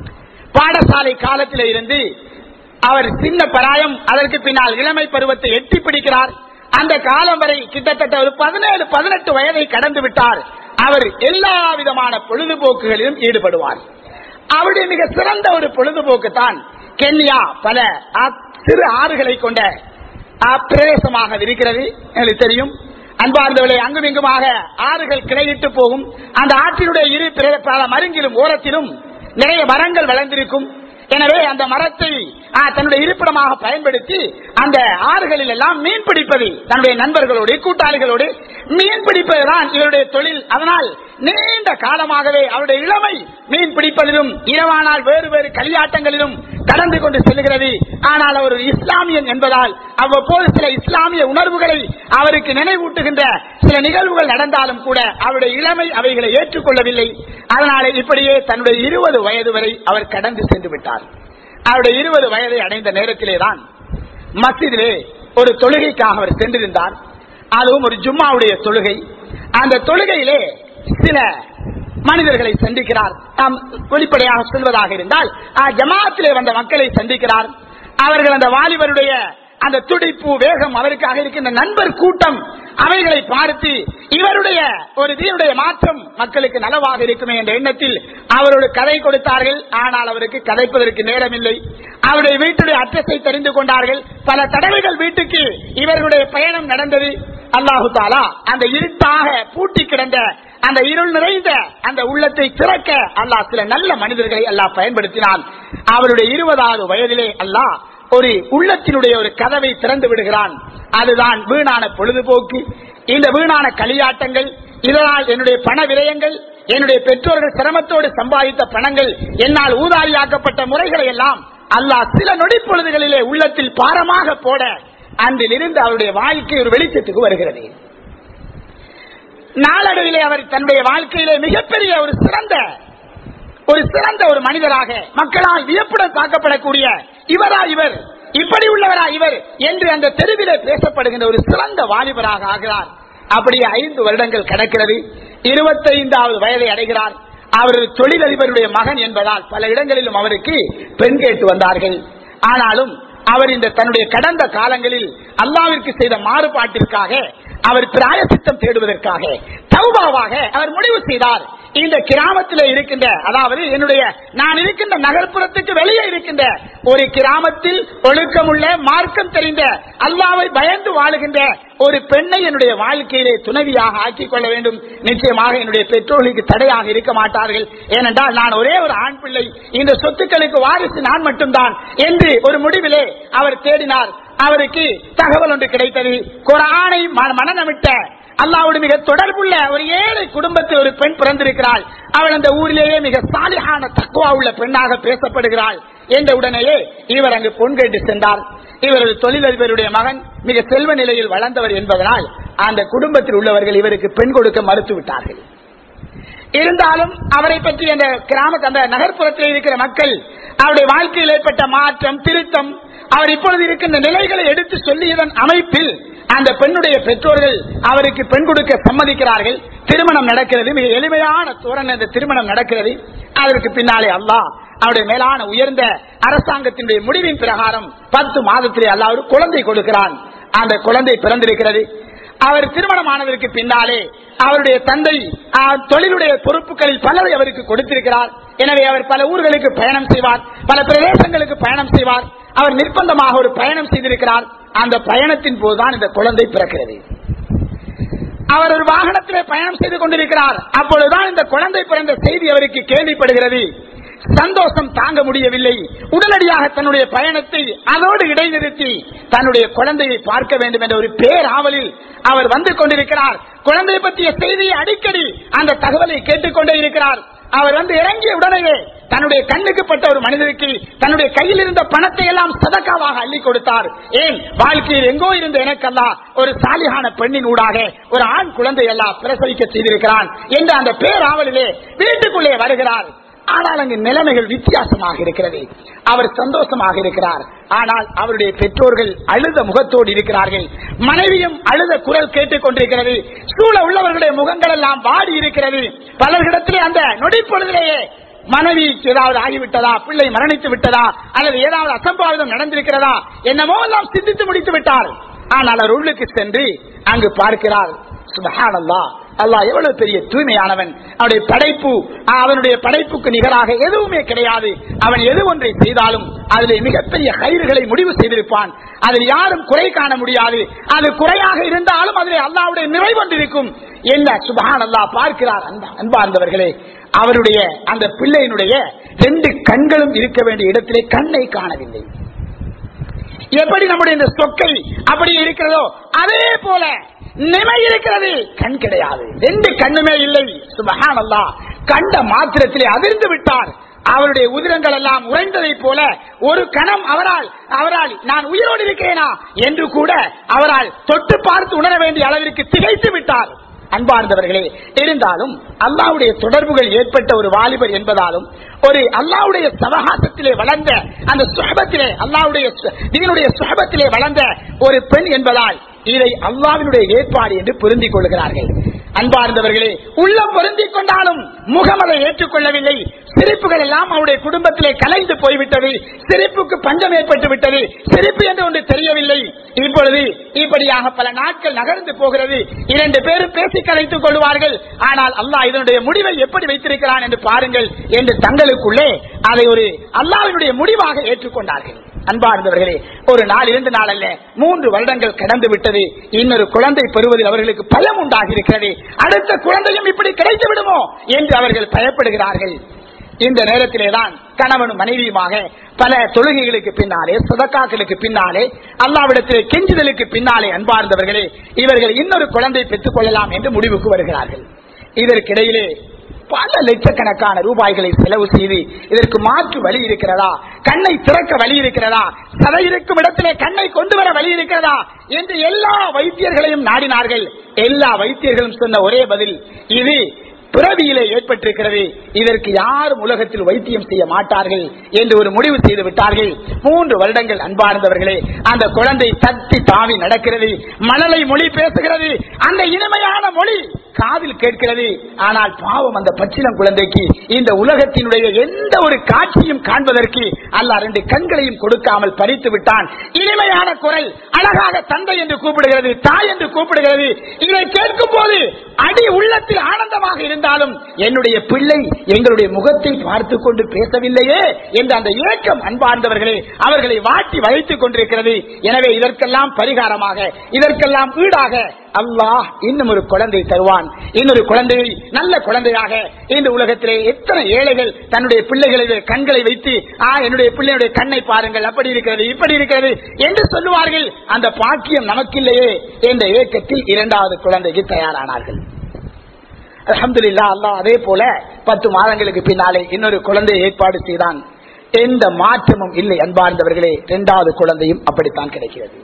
பாடசாலை காலத்திலே இருந்து அவர் சின்ன பராயம் அதற்கு பின்னால் இளமை பருவத்தை எட்டி பிடிக்கிறார் அந்த காலம் வரை கிட்டத்தட்ட ஒரு பதினேழு பதினெட்டு வயதை கடந்து விட்டார் அவர் எல்லா விதமான பொழுதுபோக்குகளிலும் ஈடுபடுவார் அவருடைய மிக சிறந்த ஒரு பொழுதுபோக்கு தான் கென்யா பல ஆ- சிறு ஆறுகளை கொண்ட ஆ, பிரதேசமாக இருக்கிறது எனக்கு தெரியும் அன்பார்ந்தவர்களே அங்கும் இங்குமாக ஆறுகள் கிளையிட்டு போகும் அந்த ஆற்றினுடைய இரு பிர- பல மருங்கிலும் ஓரத்திலும் நிறைய மரங்கள் வளர்ந்திருக்கும் எனவே அந்த மரத்தை ஆ, தன்னுடைய இருப்பிடமாக பயன்படுத்தி அந்த ஆறுகளில் எல்லாம் மீன் பிடிப்பது தன்னுடைய நண்பர்களோடு கூட்டாளிகளோடு மீன் பிடிப்பதுதான் இவருடைய தொழில் அதனால் நீண்ட காலமாகவே அவருடைய இளமை மீன் பிடிப்பதிலும் இரவானால் வேறு வேறு களியாட்டங்களிலும் கடந்து கொண்டு செல்கிறது ஆனால் அவர் ஒரு இஸ்லாமியன் என்பதால் அவ்வப்போது சில இஸ்லாமிய உணர்வுகளை அவருக்கு நினைவூட்டுகின்ற சில நிகழ்வுகள் நடந்தாலும் கூட அவருடைய இளமை அவைகளை ஏற்றுக்கொள்ளவில்லை அதனாலே இப்படியே தன்னுடைய இருபது வயது வரை அவர் கடந்து சென்று விட்டார் அவருடைய இருபது வயதை அடைந்த நேரத்திலே தான் மஸ்ஜிதிலே ஒரு தொழுகைக்காக அவர் சென்றிருந்தார் அதுவும் ஒரு ஜும்மாவுடைய தொழுகை அந்த தொழுகையிலே சில மனிதர்களை சந்திக்கிறார் நாம் வெளிப்படையாக சொல்வதாக இருந்தால் ஆ, ஜமாத்திலே வந்த மக்களை சந்திக்கிறார் அவர்கள் அந்த வாலிபருடைய அந்த துடிப்பு வேகம் அவருக்காக இருக்கின்ற நண்பர் கூட்டம் அவைகளை பார்த்து இவருடைய ஒரு தீனுடைய மாற்றம் மக்களுக்கு நலவாக இருக்குமே என்ற எண்ணத்தில் அவரோடு கதை கொடுத்தார்கள் ஆனால் அவருக்கு கதைப்பதற்கு நேரமில்லை அவருடைய வீட்டுடைய அட்ரஸை தெரிந்து கொண்டார்கள் பல தடவைகள் வீட்டுக்கு இவர்களுடைய பயணம் நடந்தது அல்லாஹு தாலா அந்த இருட்டாக பூட்டி கிடந்த அந்த இருள் நிறைந்த அந்த உள்ளத்தை திறக்க அல்லாஹ் சில நல்ல மனிதர்களை அல்லாஹ் பயன்படுத்தினான் அவருடைய இருபதாவது வயதிலே அல்லாஹ் ஒரு உள்ளத்தினுடைய ஒரு கதவை திறந்து விடுகிறான் அதுதான் வீணான பொழுதுபோக்கு இந்த வீணான களியாட்டங்கள் இதனால் என்னுடைய பண விரயங்கள் என்னுடைய பெற்றோர்கள் சிரமத்தோடு சம்பாதித்த பணங்கள் என்னால் ஊதாரியாக்கப்பட்ட முறைகளை எல்லாம் அல்லாஹ் சில நொடி பொழுதுகளிலே உள்ளத்தில் பாரமாக போட அன்றிலிருந்து அவருடைய வாழ்க்கை ஒரு வெளிச்சத்துக்கு வருகிறது நாளடைவிலே அவர் தன்னுடைய வாழ்க்கையிலே மிகப்பெரிய ஒரு சிறந்த ஒரு சிறந்த ஒரு மனிதராக மக்களால் வியப்புடன் பார்க்கப்படக்கூடிய இவரா இவர் இப்படி உள்ளவரா இவர் என்று அந்த தெருவிலே பேசப்படுகின்ற ஒரு சிறந்த வாலிபராக ஆகிறார் அப்படியே ஐந்து வருடங்கள் கடக்கிறது இருபத்தைந்தாவது வயதை அடைகிறார் அவர் ஒரு தொழிலதிபருடைய மகன் என்பதால் பல இடங்களிலும் அவருக்கு பெண் கேட்டு வந்தார்கள் ஆனாலும் அவர் இந்த தன்னுடைய கடந்த காலங்களில் அல்லாவிற்கு செய்த மாறுபாட்டிற்காக அவர் பிராயசித்தம் தேடுவதற்காக தௌபாவாக அவர் முடிவு செய்தார் இந்த கிராமத்தில் இருக்கின்ற அதாவது என்னுடைய நான் இருக்கின்ற நகர்ப்புறத்துக்கு வெளியே இருக்கின்ற ஒரு கிராமத்தில் ஒழுக்கமுள்ள மார்க்கம் தெரிந்த அல்லாவை பயந்து வாழுகின்ற ஒரு பெண்ணை என்னுடைய வாழ்க்கையிலே துணைவியாக ஆக்கிக் கொள்ள வேண்டும் நிச்சயமாக என்னுடைய பெற்றோர்களுக்கு தடையாக இருக்க மாட்டார்கள் ஏனென்றால் நான் ஒரே ஒரு ஆண் பிள்ளை இந்த சொத்துக்களுக்கு வாரிசு நான் மட்டும்தான் என்று ஒரு முடிவிலே அவர் தேடினார் அவருக்கு தகவல் ஒன்று கிடைத்தது குரானை ம- மனநமிட்ட அல்லாவோடு மிக தொடர்புள்ள ஒரு ஏழை குடும்பத்தில் ஒரு பெண் பிறந்திருக்கிறாள் அவள் அந்த ஊரிலேயே மிக சாலிகான தக்குவா உள்ள பெண்ணாக பேசப்படுகிறாள் என்ற உடனேயே இவர் அங்கு பொன் கேட்டு சென்றார் இவரது தொழிலதிபருடைய மகன் மிக செல்வ நிலையில் வளர்ந்தவர் என்பதனால் அந்த குடும்பத்தில் உள்ளவர்கள் இவருக்கு பெண் கொடுக்க மறுத்து விட்டார்கள் இருந்தாலும் அவரை பற்றி அந்த கிராம அந்த நகர்ப்புறத்தில் இருக்கிற மக்கள் அவருடைய வாழ்க்கையில் ஏற்பட்ட மாற்றம் திருத்தம் அவர் இப்பொழுது இருக்கின்ற நிலைகளை எடுத்து சொல்லியதன் அமைப்பில் அந்த பெண்ணுடைய பெற்றோர்கள் அவருக்கு பெண் கொடுக்க சம்மதிக்கிறார்கள் திருமணம் நடக்கிறது மிக எளிமையான தோரணை அந்த திருமணம் நடக்கிறது அதற்கு பின்னாலே அல்லாஹ் அவருடைய மேலான உயர்ந்த அரசாங்கத்தினுடைய முடிவின் பிரகாரம் பத்து மாதத்திலே அல்லாஹ் ஒரு குழந்தை கொடுக்கிறான் அந்த குழந்தை பிறந்திருக்கிறது அவர் திருமணமானதற்கு பின்னாலே அவருடைய தந்தை ஆ, தொழிலுடைய பொறுப்புகளில் பலரை அவருக்கு கொடுத்திருக்கிறார் எனவே அவர் பல ஊர்களுக்கு பயணம் செய்வார் பல பிரதேசங்களுக்கு பயணம் செய்வார் அவர் நிர்பந்தமாக ஒரு பயணம் செய்திருக்கிறார் அந்த பயணத்தின் போதுதான் இந்த குழந்தை பிறக்கிறது அவர் ஒரு வாகனத்திலே பயணம் செய்து கொண்டிருக்கிறார் அப்பொழுதுதான் இந்த குழந்தை பிறந்த செய்தி அவருக்கு கேள்விப்படுகிறது சந்தோஷம் தாங்க முடியவில்லை உடனடியாக தன்னுடைய பயணத்தை அதோடு இடைநிறுத்தி தன்னுடைய குழந்தையை பார்க்க வேண்டும் என்ற ஒரு பேராவலில் அவர் வந்து கொண்டிருக்கிறார் குழந்தை பற்றிய செய்தியை அடிக்கடி அந்த தகவலை கேட்டுக்கொண்டே இருக்கிறார் அவர் வந்து இறங்கிய உடனேயே தன்னுடைய கண்ணுக்கு பட்ட ஒரு மனிதருக்கு தன்னுடைய கையில் இருந்த பணத்தை எல்லாம் சதக்காவாக அள்ளி கொடுத்தார் ஏன் வாழ்க்கையில் எங்கோ இருந்த எனக்கெல்லாம் ஒரு சாலிகான பெண்ணின் ஊடாக ஒரு ஆண் குழந்தை எல்லாம் பிரசவிக்க செய்திருக்கிறான் என்ற அந்த பேராவலிலே வீட்டுக்குள்ளே வருகிறார் ஆனால் அங்கு நிலைமைகள் வித்தியாசமாக இருக்கிறது அவர் சந்தோஷமாக இருக்கிறார் ஆனால் அவருடைய பெற்றோர்கள் அழுத முகத்தோடு இருக்கிறார்கள் மனைவியும் அழுத குரல் கேட்டுக் கொண்டிருக்கிறது சூழ உள்ளவர்களுடைய முகங்கள் எல்லாம் வாடி இருக்கிறது பலர்களிடத்திலே அந்த நொடி பொழுதிலேயே மனைவிக்கு ஏதாவது ஆகிவிட்டதா பிள்ளை மரணித்து விட்டதா அல்லது ஏதாவது அசம்பாவிதம் நடந்திருக்கிறதா என்னமோ எல்லாம் சிந்தித்து முடித்து விட்டார் ஆனால் அவர் உள்ளுக்கு சென்று அங்கு பார்க்கிறார் சுபஹானல்லாஹ் அல்லாஹ் எவ்வளவு பெரிய தூய்மையானவன் அவனுடைய படைப்பு அவனுடைய படைப்புக்கு நிகராக எதுவுமே கிடையாது அவன் எது ஒன்றை செய்தாலும் அதிலே மிகப்பெரிய கயிறுகளை முடிவு செய்திருப்பான் அதில் யாரும் குறை காண முடியாது அது குறையாக இருந்தாலும் அதிலே அல்லாவுடைய நிறைவொன்று இருக்கும் என்ன சுபஹான் அல்லாஹ் பார்க்கிறார் அன்பா அன்பார்ந்தவர்களே அவருடைய அந்த பிள்ளையினுடைய ரெண்டு கண்களும் இருக்க வேண்டிய இடத்திலே கண்ணை காணவில்லை எப்படி நம்முடைய இந்த சொக்கை அப்படி இருக்கிறதோ அதே போல நிமை இருக்கிறது கண் கிடையாது ரெண்டு கண்ணுமே இல்லை சுபஹான் அல்லாஹ் கண்ட மாத்திரத்திலே அதிர்ந்து விட்டார் அவருடைய உதிரங்கள் எல்லாம் உறைந்ததைப் போல ஒரு கணம் அவரால் அவரால் நான் உயிரோடு இருக்கிறேனா என்று கூட அவரால் தொட்டு பார்த்து உணர வேண்டிய அளவிற்கு திகைத்து விட்டார் அன்பார்ந்தவர்களே இருந்தாலும் அல்லாவுடைய தொடர்புகள் ஏற்பட்ட ஒரு வாலிபர் என்பதாலும் ஒரு அல்லாவுடைய சவகாசத்திலே வளர்ந்த அந்த சுகபத்திலே அல்லாவுடைய இதனுடைய சுகபத்திலே வளர்ந்த ஒரு பெண் என்பதால் இதை அல்லாவினுடைய ஏற்பாடு என்று பொருந்திக் கொள்கிறார்கள் அன்பார்ந்தவர்களே உள்ளம் பொருந்திக் கொண்டாலும் முகம் அதை ஏற்றுக்கொள்ளவில்லை சிரிப்புகள் எல்லாம் அவருடைய குடும்பத்திலே கலைந்து போய்விட்டது சிரிப்புக்கு பஞ்சம் ஏற்பட்டு விட்டது சிரிப்பு என்று ஒன்று தெரியவில்லை இப்பொழுது இப்படியாக பல நாட்கள் நகர்ந்து போகிறது இரண்டு பேரும் பேசி கலைத்துக் கொள்வார்கள் ஆனால் அல்லாஹ் இதனுடைய முடிவை எப்படி வைத்திருக்கிறான் என்று பாருங்கள் என்று தங்களுக்குள்ளே அதை ஒரு அல்லாவினுடைய முடிவாக ஏற்றுக்கொண்டார்கள் அன்பார்ந்தவர்களே ஒரு நாள் இரண்டு நாள் அல்ல மூன்று வருடங்கள் கடந்து விட்டது இன்னொரு குழந்தை பெறுவதில் அவர்களுக்கு பயம் உண்டாகி இருக்கிறது அடுத்த குழந்தையும் இப்படி கிடைத்து விடுமோ என்று அவர்கள் பயப்படுகிறார்கள் இந்த நேரத்திலே தான் கணவனும் மனைவியுமாக பல தொழுகைகளுக்கு பின்னாலே சதக்காக்களுக்கு பின்னாலே அல்லாவிடத்திலே கெஞ்சுதலுக்கு பின்னாலே அன்பார்ந்தவர்களே இவர்கள் இன்னொரு குழந்தை பெற்றுக் கொள்ளலாம் என்று முடிவுக்கு வருகிறார்கள் இதற்கிடையிலே பல லட்சக்கணக்கான ரூபாய்களை செலவு செய்து இதற்கு மாற்று வழி இருக்கிறதா கண்ணை திறக்க வழி இருக்கிறதா சதை இருக்கும் இடத்திலே கண்ணை கொண்டு வர வழி இருக்கிறதா என்று எல்லா வைத்தியர்களையும் நாடினார்கள் எல்லா வைத்தியர்களும் சொன்ன ஒரே பதில் இது பிறவியிலே ஏற்பட்டிருக்கிறது இதற்கு யாரும் உலகத்தில் வைத்தியம் செய்ய மாட்டார்கள் என்று ஒரு முடிவு செய்து விட்டார்கள் மூன்று வருடங்கள் அன்பார்ந்தவர்களே அந்த குழந்தை தட்டி தாவி நடக்கிறது மணலை மொழி பேசுகிறது அந்த இனிமையான மொழி காதில் கேட்கிறது ஆனால் பாவம் அந்த பச்சிலம் குழந்தைக்கு இந்த உலகத்தினுடைய எந்த ஒரு காட்சியும் காண்பதற்கு அல்ல ரெண்டு கண்களையும் கொடுக்காமல் பறித்து விட்டான் இனிமையான குரல் அழகாக தந்தை என்று கூப்பிடுகிறது தாய் என்று கூப்பிடுகிறது இதை கேட்கும் போது அடி உள்ளத்தில் ஆனந்தமாக இருந்தாலும் என்னுடைய பிள்ளை எங்களுடைய முகத்தை பார்த்து கொண்டு பேசவில்லையே என்ற அந்த ஏக்கம் அன்பார்ந்தவர்களே அவர்களை வாட்டி வளைத்துக் கொண்டிருக்கிறது எனவே இதற்கெல்லாம் பரிகாரமாக இதற்கெல்லாம் ஈடாக அல்லாஹ் இன்னும் ஒரு குழந்தை தருவான் இன்னொரு குழந்தையை நல்ல குழந்தையாக இந்த உலகத்திலே எத்தனை ஏழைகள் தன்னுடைய பிள்ளைகளை கண்களை வைத்து ஆ என்னுடைய பிள்ளையுடைய கண்ணை பாருங்கள் அப்படி இருக்கிறது இப்படி இருக்கிறது என்று சொல்லுவார்கள் அந்த பாக்கியம் நமக்கில்லையே என்ற ஏக்கத்தில் இரண்டாவது குழந்தைக்கு தயாரானார்கள் அலமதுல்லா அல்லாஹ் அதே போல பத்து மாதங்களுக்கு பின்னாலே இன்னொரு குழந்தை ஏற்பாடு செய்தான் எந்த மாற்றமும் இல்லை அன்பார்ந்தவர்களே இரண்டாவது குழந்தையும் அப்படித்தான் கிடைக்கிறது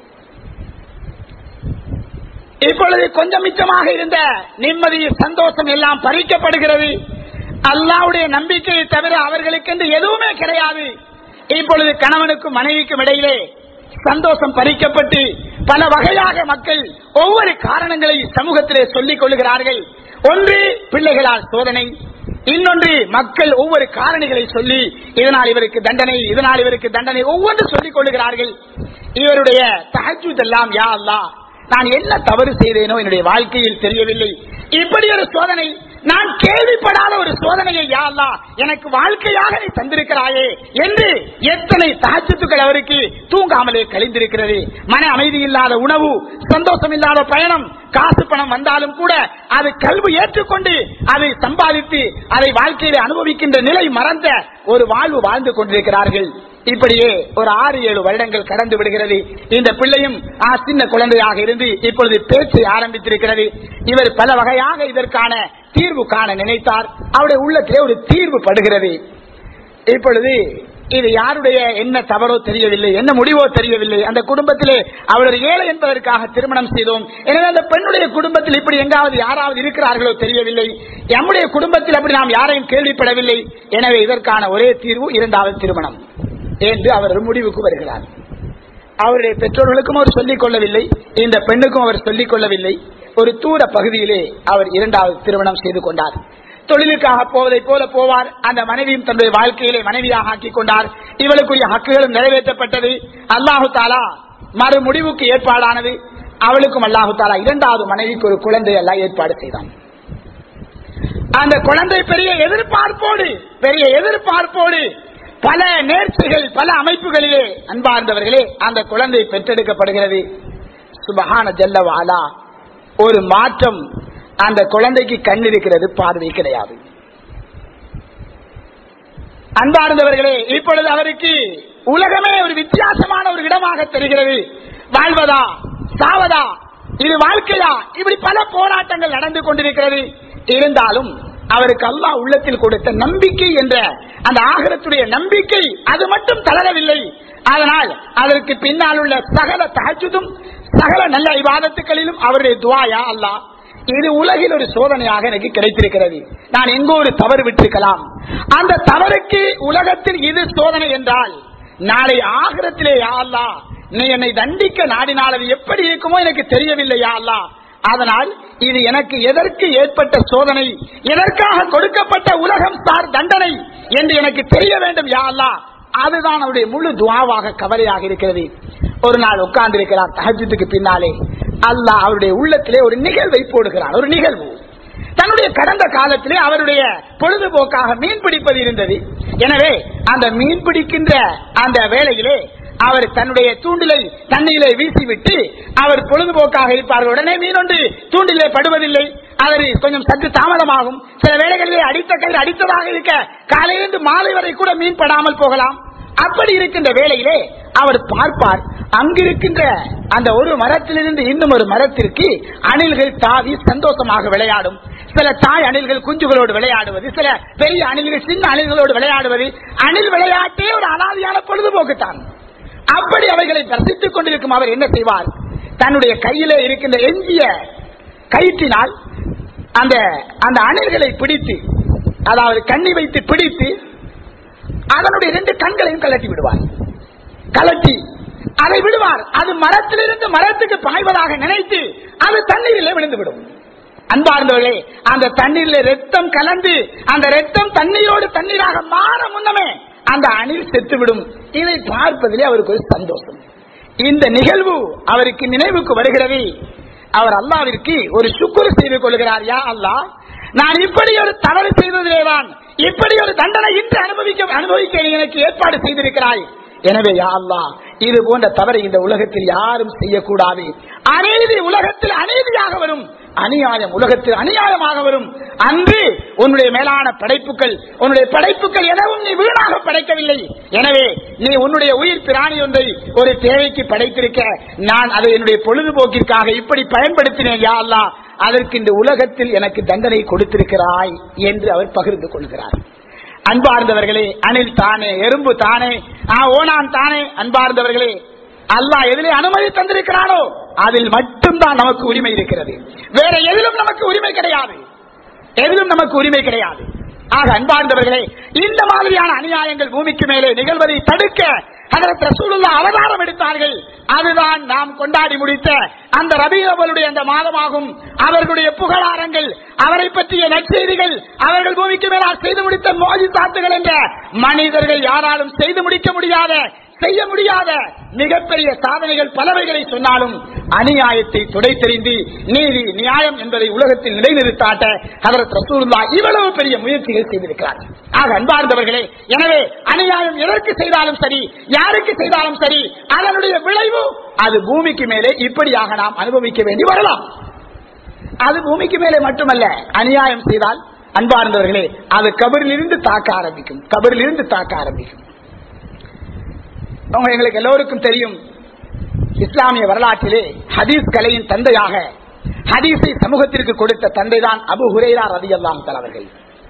இப்பொழுது கொஞ்சம் மிச்சமாக இருந்த நிம்மதி சந்தோஷம் எல்லாம் பறிக்கப்படுகிறது அல்லாவுடைய நம்பிக்கையை தவிர அவர்களுக்கென்று எதுவுமே கிடையாது இப்பொழுது கணவனுக்கும் மனைவிக்கும் இடையிலே சந்தோஷம் பறிக்கப்பட்டு பல வகையாக மக்கள் ஒவ்வொரு காரணங்களை சமூகத்திலே சொல்லிக் கொள்ளுகிறார்கள் ஒன்று பிள்ளைகளால் சோதனை இன்னொன்று மக்கள் ஒவ்வொரு காரணிகளை சொல்லி இதனால் இவருக்கு தண்டனை இதனால் இவருக்கு தண்டனை ஒவ்வொன்று சொல்லிக் கொள்ளுகிறார்கள் இவருடைய தகஜுதெல்லாம் யா அல்லா நான் என்ன தவறு செய்தேனோ என்னுடைய வாழ்க்கையில் தெரியவில்லை இப்படி ஒரு சோதனை நான் கேள்விப்படாத ஒரு சோதனையை யா அல்லா எனக்கு வாழ்க்கையாக நீ தந்திருக்கிறாயே என்று எத்தனை தாஜத்துக்கள் அவருக்கு தூங்காமலே கழிந்திருக்கிறது மன அமைதி இல்லாத உணவு சந்தோஷம் இல்லாத பயணம் காசு பணம் வந்தாலும் கூட அது கல்வி ஏற்றுக்கொண்டு அதை சம்பாதித்து அதை வாழ்க்கையில அனுபவிக்கின்ற நிலை மறந்த ஒரு வாழ்வு வாழ்ந்து கொண்டிருக்கிறார்கள் இப்படியே ஒரு ஆறு ஏழு வருடங்கள் கடந்து விடுகிறது இந்த பிள்ளையும் ஆ, சின்ன குழந்தையாக இருந்து இப்பொழுது பேச்சை ஆரம்பித்திருக்கிறது இவர் பல வகையாக இதற்கான தீர்வு காண நினைத்தார் அவருடைய உள்ளத்திலே ஒரு தீர்வு படுகிறது இப்பொழுது இது யாருடைய என்ன தவறோ தெரியவில்லை என்ன முடிவோ தெரியவில்லை அந்த குடும்பத்திலே அவர் ஒரு ஏழை என்பதற்காக திருமணம் செய்தோம் எனவே அந்த பெண்ணுடைய குடும்பத்தில் இப்படி எங்காவது யாராவது இருக்கிறார்களோ தெரியவில்லை நம்முடைய குடும்பத்தில் அப்படி நாம் யாரையும் கேள்விப்படவில்லை எனவே இதற்கான ஒரே தீர்வு இரண்டாவது திருமணம் என்று அவர் ஒரு முடிவுக்கு வருகிறார் அவருடைய பெற்றோர்களுக்கும் அவர் சொல்லிக் கொள்ளவில்லை இந்த பெண்ணுக்கும் அவர் சொல்லிக் கொள்ளவில்லை ஒரு தூர பகுதியிலே அவர் இரண்டாவது திருமணம் செய்து கொண்டார் தொழிலுக்காக போவதை போல போவார் அந்த மனைவியும் தன்னுடைய வாழ்க்கையிலே மனைவியாக ஆக்கிக் கொண்டார் இவளுக்குரிய ஹக்குகளும் நிறைவேற்றப்பட்டது அல்லாஹு தாலா மறு முடிவுக்கு ஏற்பாடானது அவளுக்கும் அல்லாஹு தாலா இரண்டாவது மனைவிக்கு ஒரு குழந்தை எல்லாம் ஏற்பாடு செய்தான் அந்த குழந்தை பெரிய எதிர்பார்ப்போடு பெரிய எதிர்பார்ப்போடு பல நேர்ச்சிகள் பல அமைப்புகளிலே அன்பார்ந்தவர்களே அந்த குழந்தை பெற்றெடுக்கப்படுகிறது சுபஹான ஜல்லவாலா ஒரு மாற்றம் அந்த குழந்தைக்கு கண் இருக்கிறது பார்வை கிடையாது அன்பார்ந்தவர்களே இப்பொழுது அவருக்கு உலகமே ஒரு வித்தியாசமான ஒரு இடமாக தெரிகிறது வாழ்வதா சாவதா இது வாழ்க்கையா இப்படி பல போராட்டங்கள் நடந்து கொண்டிருக்கிறது இருந்தாலும் அவருக்கு அல்லாஹ் உள்ளத்தில் கொடுத்த நம்பிக்கை என்ற அந்த ஆகரத்துடைய நம்பிக்கை அது மட்டும் தளரவில்லை அதனால் அதற்கு பின்னால் உள்ள சகல தகச்சுதும் சகல நல்ல விவாதத்துக்களிலும் அவருடைய துவாயா அல்லாஹ் இது உலகில் ஒரு சோதனையாக எனக்கு கிடைத்திருக்கிறது நான் எங்கோ ஒரு தவறு விட்டிருக்கலாம் அந்த தவறுக்கு உலகத்தில் இது சோதனை என்றால் நாளை ஆகிரத்திலே யா அல்லாஹ் நீ என்னை தண்டிக்க நாடினால் அது எப்படி இருக்குமோ எனக்கு தெரியவில்லையா அல்லாஹ் அதனால் இது எனக்கு எதற்கு ஏற்பட்ட சோதனை எதற்காக கொடுக்கப்பட்ட உலகம் சார் தண்டனை என்று எனக்கு தெரிய வேண்டும் யா அல்லாஹ் அதுதான் அவருடைய முழு துவாவாக கவலையாக இருக்கிறது ஒரு நாள் உட்கார்ந்து இருக்கிறார் தஹஜத்துக்கு பின்னாலே அல்லாஹ் அவருடைய உள்ளத்திலே ஒரு நிகழ்வை போடுகிறார் ஒரு நிகழ்வு தன்னுடைய கடந்த காலத்திலே அவருடைய பொழுதுபோக்காக மீன் பிடிப்பது இருந்தது எனவே அந்த மீன் பிடிக்கின்ற அந்த வேளையிலே அவர் தன்னுடைய தூண்டிலை தண்ணியிலே வீசிவிட்டு அவர் பொழுதுபோக்காக இருப்பார்கள் உடனே மீன் ஒன்று தூண்டிலே படுவதில்லை அவர் கொஞ்சம் சற்று தாமதமாகும் சில வேளைகளிலே அடித்த கயிறு அடித்ததாக இருக்க காலையிலிருந்து மாலை வரை கூட மீன் படாமல் போகலாம் அப்படி இருக்கின்ற வேளையிலே அவர் பார்ப்பார் அங்கிருக்கின்ற அந்த ஒரு மரத்திலிருந்து இன்னும் ஒரு மரத்திற்கு அணில்கள் தாவி சந்தோஷமாக விளையாடும் சில தாய் அணில்கள் குஞ்சுகளோடு விளையாடுவது சில பெரிய அணில்கள் சின்ன அணில்களோடு விளையாடுவது அணில் விளையாட்டே ஒரு அனாதியான பொழுதுபோக்கு தான் அப்படி அவைகளை ரசித்துக் கொண்டிருக்கும் அவர் என்ன செய்வார் தன்னுடைய கையிலே இருக்கின்ற எஞ்சிய கயிற்றினால் அந்த அந்த அணில்களை பிடித்து அதாவது கண்ணி வைத்து பிடித்து அதனுடைய ரெண்டு கண்களையும் கலட்டி விடுவார் கலட்டி அதை விடுவார் அது மரத்திலிருந்து மரத்துக்கு பாய்வதாக நினைத்து அது தண்ணீரிலே விழுந்துவிடும் அன்பார்ந்தவர்களே அந்த தண்ணீரில் ரத்தம் கலந்து அந்த ரத்தம் தண்ணீரோடு தண்ணீராக மாற முன்னமே அந்த அணில் செத்துவிடும் இதை பார்ப்பதிலே அவருக்கு ஒரு சந்தோஷம் இந்த நிகழ்வு அவருக்கு நினைவுக்கு வருகிறது அவர் அல்லாவிற்கு ஒரு சுக்குரு செய்து கொள்கிறார் யா அல்லாஹ் நான் இப்படி ஒரு தவறு செய்ததிலேதான் இப்படி ஒரு தண்டனை இன்று அனுபவிக்க அனுபவிக்க நீ எனக்கு ஏற்பாடு செய்திருக்கிறாய் எனவே யா அல்லாஹ் இது போன்ற தவறை இந்த உலகத்தில் யாரும் செய்யக்கூடாது அநீதி உலகத்தில் அநீதியாக வரும் அநியாயம் உலகத்தில் அநியாயமாக வரும் அன்று உன்னுடைய மேலான படைப்புகள் உன்னுடைய படைப்புகள் எதவும் நீ வீணாக படைக்கவில்லை எனவே நீ உன்னுடைய உயிர் பிராணி ஒன்றை ஒரு தேவைக்கு படைத்திருக்க நான் அதை என்னுடைய பொழுதுபோக்கிற்காக இப்படி பயன்படுத்தினேன் யா அல்லாஹ் அதற்கு இந்த உலகத்தில் எனக்கு தண்டனை கொடுத்திருக்கிறாய் என்று அவர் பகிர்ந்து கொள்கிறார் அன்பார்ந்தவர்களே அணில் தானே எறும்பு தானே ஆ, ஓணான் தானே அன்பார்ந்தவர்களே அல்லாஹ் எதிலே அனுமதி தந்திருக்கிறானோ அதில் மட்டும்தான் நமக்கு உரிமை இருக்கிறது வேற எதிலும் நமக்கு உரிமை கிடையாது எதிலும் நமக்கு உரிமை கிடையாது ஆக அன்பார்ந்தவர்களே இந்த மாதிரியான அநியாயங்கள் பூமிக்கு மேலே நிகழ்வதை தடுக்க அதற்கு ரசூலுல்லா அவதாரம் எடுத்தார்கள் அதுதான் நாம் கொண்டாடி முடித்த அந்த ரபியவளுடைய அந்த மாதமாகும் அவர்களுடைய புகழாரங்கள் அவரை பற்றிய நற்செய்திகள் அவர்கள் பூமிக்கு மேலால் செய்து முடித்த மோதி சாத்துகள் என்ற மனிதர்கள் யாராலும் செய்து முடிக்க முடியாத செய்ய முடியாத மிகப்பெரிய சாதனைகள் பலவைகளை சொன்னாலும் அநியாயத்தை துடை தெரிந்து நீதி நியாயம் என்பதை உலகத்தில் நிலைநிறுத்தாட்ட அதற்கு ரசூலுல்லா இவ்வளவு பெரிய முயற்சிகள் செய்திருக்கிறார் ஆக அன்பார்ந்தவர்களே எனவே அநியாயம் எதற்கு செய்தாலும் சரி யாருக்கு செய்தாலும் சரி அதனுடைய விளைவு அது பூமிக்கு மேலே இப்படியாக நாம் அனுபவிக்க வேண்டி வரலாம் அது பூமிக்கு மேலே மட்டுமல்ல அநியாயம் செய்தால் அன்பார்ந்தவர்களே அது கபரிலிருந்து தாக்க ஆரம்பிக்கும் கபரிலிருந்து தாக்க ஆரம்பிக்கும் அவங்க எங்களுக்கு எல்லோருக்கும் தெரியும் இஸ்லாமிய வரலாற்றிலே ஹதீஸ் கலையின் தந்தையாக ஹதீஸை சமூகத்திற்கு கொடுத்த தந்தைதான் அபு ஹுரேரா ரதி அல்லாம் அவர்கள்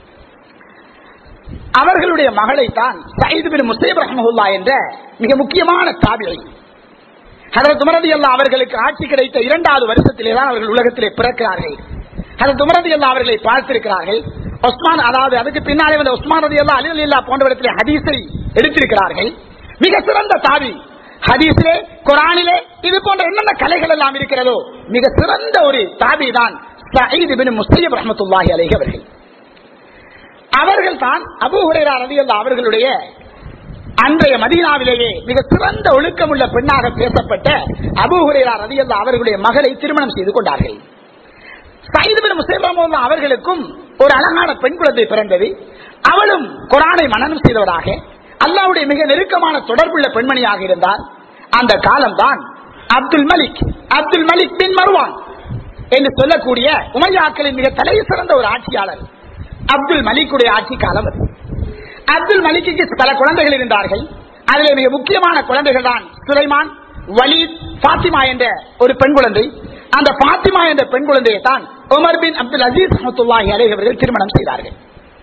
அவர்களுடைய மகளை தான் சயீது பின் முசைப் ரஹமுல்லா என்ற மிக முக்கியமான தாபியை ஹதரத் உமரதி அல்லா அவர்களுக்கு ஆட்சி கிடைத்த இரண்டாவது வருஷத்திலே தான் அவர்கள் உலகத்திலே பிறக்கிறார்கள் ஹதரத் உமரதி அல்லா அவர்களை பார்த்திருக்கிறார்கள் உஸ்மான் அதாவது அதுக்கு பின்னாலே வந்த உஸ்மான் ரதி அல்லா அலி அல்லா போன்றவற்றிலே ஹதீஸை எடுத்திருக்கிறார்கள் மிக சிறந்த தாவி ஹதீஸிலே குரானிலே இது போன்ற என்னென்ன கலைகள் எல்லாம் இருக்கிறதோ மிக சிறந்த ஒரு தாபி தான் சயீது பின் முஸ்தீப் ரஹமத்துல்லாஹி அலைஹி அவர்கள் அவர்கள் தான் அபு ஹுரேரா ரலியல்லாஹு அவர்களுடைய அன்றைய மதீனாவிலேயே மிக சிறந்த ஒழுக்கமுள்ள பெண்ணாக பேசப்பட்ட அபு ஹுரேரா ரலியல்லாஹு அவர்களுடைய மகளை திருமணம் செய்து கொண்டார்கள் சயீது பின் முஸ்தீப் ரஹமத்துல்லாஹி அவர்களுக்கும் ஒரு அழகான பெண் குழந்தை பிறந்தது அவளும் குரானை மனனம் செய்தவராக அல்லாவுடைய மிக நெருக்கமான தொடர்புள்ள பெண்மணியாக இருந்தார் அந்த காலம்தான் அப்துல் மலிக் அப்துல் மலிக் பின் மருவான் என்று சொல்லக்கூடிய உமையாக்களின் மிக தலை சிறந்த ஒரு ஆட்சியாளர் அப்துல் மலிக்குடைய ஆட்சி காலம் அது அப்துல் மலிக்கு பல குழந்தைகள் இருந்தார்கள் அதில் மிக முக்கியமான குழந்தைகள் தான் சுலைமான் வலீத் பாத்திமா என்ற ஒரு பெண் குழந்தை அந்த பாத்திமா என்ற பெண் குழந்தையை தான் உமர் பின் அப்துல் அசீஸ் அஹமத்துல்லாஹி அலைஹி அவர்கள் திருமணம் செய்தார்கள்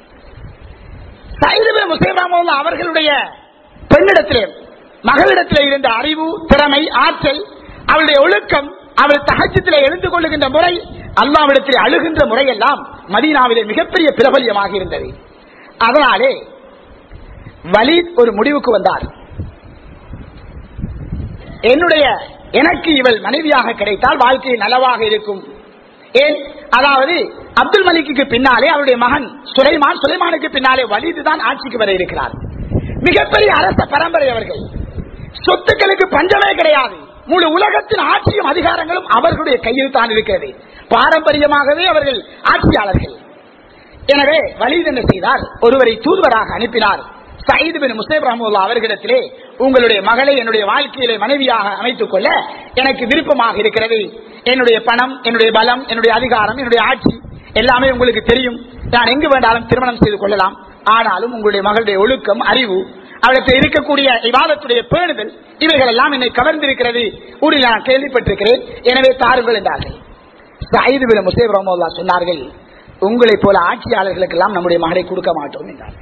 சைதுபே முசைபாமோல்லா அவர்களுடைய பெண்ணிடத்திலே மகளிடத்திலே இருந்த அறிவு திறமை ஆற்றல் அவளுடைய ஒழுக்கம் அவள் தகச்சத்திலே எழுந்து கொள்ளுகின்ற முறை அல்லாவிடத்திலே அழுகின்ற முறையெல்லாம் மதீனாவிலே மிகப்பெரிய பிரபல்யமாக இருந்தது அதனாலே வலீத் ஒரு முடிவுக்கு வந்தார் என்னுடைய எனக்கு இவள் மனைவியாக கிடைத்தால் வாழ்க்கை நலவாக இருக்கும் ஏன் அதாவது அப்துல் மலிக்கு பின்னாலே அவருடைய மகன் சுலைமான் சுலைமானுக்கு பின்னாலே வலிது தான் ஆட்சிக்கு வர இருக்கிறார் மிகப்பெரிய அரச பரம்பரை அவர்கள் சொத்துக்களுக்கு பஞ்சமே கிடையாது முழு உலகத்தின் ஆட்சியும் அதிகாரங்களும் அவர்களுடைய கையில் தான் இருக்கிறது பாரம்பரியமாகவே அவர்கள் ஆட்சியாளர்கள் எனவே வலிது என்ன செய்தார் ஒருவரை தூதுவராக அனுப்பினார் சயீது பின் முசேப் ரஹமுல்லா அவர்களிடத்திலே உங்களுடைய மகளை என்னுடைய வாழ்க்கையிலே மனைவியாக அமைத்துக் கொள்ள எனக்கு விருப்பமாக இருக்கிறது என்னுடைய பணம் என்னுடைய பலம் என்னுடைய அதிகாரம் என்னுடைய ஆட்சி எல்லாமே உங்களுக்கு தெரியும் நான் எங்கு வேண்டாலும் திருமணம் செய்து கொள்ளலாம் ஆனாலும் உங்களுடைய மகளுடைய ஒழுக்கம் அறிவு அவளுக்கு இருக்கக்கூடிய விவாதத்துடைய பேணுதல் இவைகள் எல்லாம் என்னை கவர்ந்திருக்கிறது ஊரில் நான் கேள்விப்பட்டிருக்கிறேன் எனவே தாருங்கள் என்றார்கள் சயீது பின் முசேப் ரஹமுல்லா சொன்னார்கள் உங்களைப் போல ஆட்சியாளர்களுக்கு எல்லாம் நம்முடைய மகளை கொடுக்க மாட்டோம் என்றார்கள்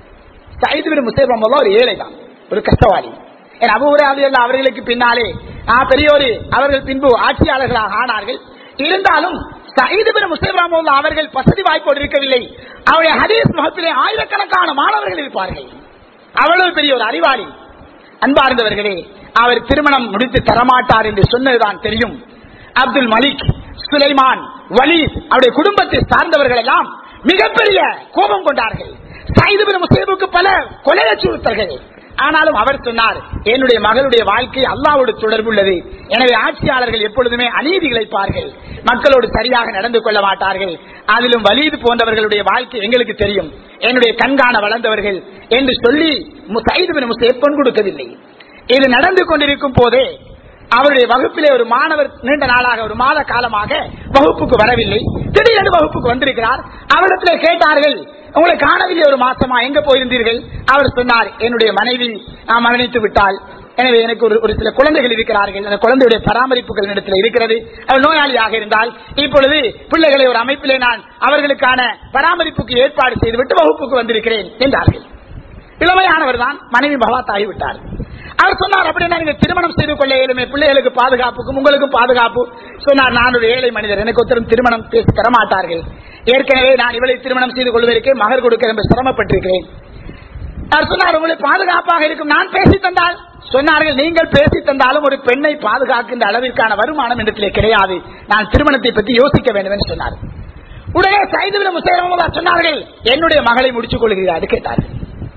சயீது பின் முசேப் ரஹமுல்லா ஒரு ஏழை தான் ஒரு கஷ்டவாளி என் அபுராது அவர்களுக்கு பின்னாலே ஆஹ், பெரியோரு அவர்கள் பின்பு ஆட்சியாளர்களாக ஆனார்கள் இருந்தாலும் சயீது பின் முஸ்லிம் ரஹ்மத்துல்லாஹி அவர்கள் வசதி வாய்ப்போடு இருக்கவில்லை அவருடைய ஹதீஸ் முகத்திலே ஆயிரக்கணக்கான மாணவர்கள் இருப்பார்கள் அவ்வளவு பெரிய ஒரு அறிவாளி அன்பார்ந்தவர்களே அவர் திருமணம் முடித்து தரமாட்டார் என்று சொன்னதுதான் தெரியும் அப்துல் மலிக் சுலைமான் வலீத் அவருடைய குடும்பத்தை சார்ந்தவர்கள் எல்லாம் மிகப்பெரிய கோபம் கொண்டார்கள் சைது பின் முஸ்லிமுக்கு பல கொலை அச்சுறுத்தல்கள் ஆனாலும் அவர் சொன்னார் என்னுடைய மகளுடைய வாழ்க்கை அல்லாவோடு தொடர்புள்ளது எனவே ஆட்சியாளர்கள் எப்பொழுதுமே அநீதி இழைப்பார்கள் மக்களோடு சரியாக நடந்து கொள்ள மாட்டார்கள் அதிலும் வலீது போன்றவர்களுடைய வாழ்க்கை எங்களுக்கு தெரியும் என்னுடைய கண்காண வளர்ந்தவர்கள் என்று சொல்லி மு- சயீது பின் முஸ்லிம் பொன் கொடுக்கவில்லை இது நடந்து கொண்டிருக்கும் போதே அவருடைய வகுப்பிலே ஒரு மாணவர் நீண்ட நாளாக ஒரு மாத காலமாக வகுப்புக்கு வரவில்லை திடீரென்று வகுப்புக்கு வந்திருக்கிறார் அவரிடத்தில் கேட்டார்கள் உங்களை காணவில்லை ஒரு மாசமா எங்க போயிருந்தீர்கள் அவர் சொன்னார் என்னுடைய மனைவி நான் மரணித்து விட்டால் எனவே எனக்கு ஒரு ஒரு சில குழந்தைகள் இருக்கிறார்கள் அந்த குழந்தையுடைய பராமரிப்புகள் இடத்துல இருக்கிறது அவர் நோயாளியாக இருந்தால் இப்பொழுது பிள்ளைகளை ஒரு அமைப்பிலே நான் அவர்களுக்கான பராமரிப்புக்கு ஏற்பாடு செய்துவிட்டு வகுப்புக்கு வந்திருக்கிறேன் என்றார்கள் இளமையானவர் தான் மனைவி பகவாத் ஆகிவிட்டார் அவர் சொன்னார் அப்படின்னா நீங்க திருமணம் செய்து கொள்ள இயலுமே பிள்ளைகளுக்கு பாதுகாப்புக்கும் உங்களுக்கும் பாதுகாப்பு சொன்னார் நான் ஒரு ஏழை மனிதர் எனக்கு ஒருத்தரும் திருமணம் பேசி தரமாட்டார்கள் ஏற்கனவே நான் இவளை திருமணம் செய்து கொள்வதற்கு மகர் கொடுக்க ரொம்ப சிரமப்பட்டிருக்கிறேன் அவர் சொன்னார் உங்களை பாதுகாப்பாக இருக்கும் நான் பேசி தந்தால் சொன்னார்கள் நீங்கள் பேசி தந்தாலும் ஒரு பெண்ணை பாதுகாக்கின்ற அளவிற்கான வருமானம் இடத்திலே கிடையாது நான் திருமணத்தை பற்றி யோசிக்க வேண்டும் என்று சொன்னார் உடனே சைதுவின முசைரமதா சொன்னார்கள் என்னுடைய மகளை முடிச்சுக் கொள்கிறார் கேட்டார்கள்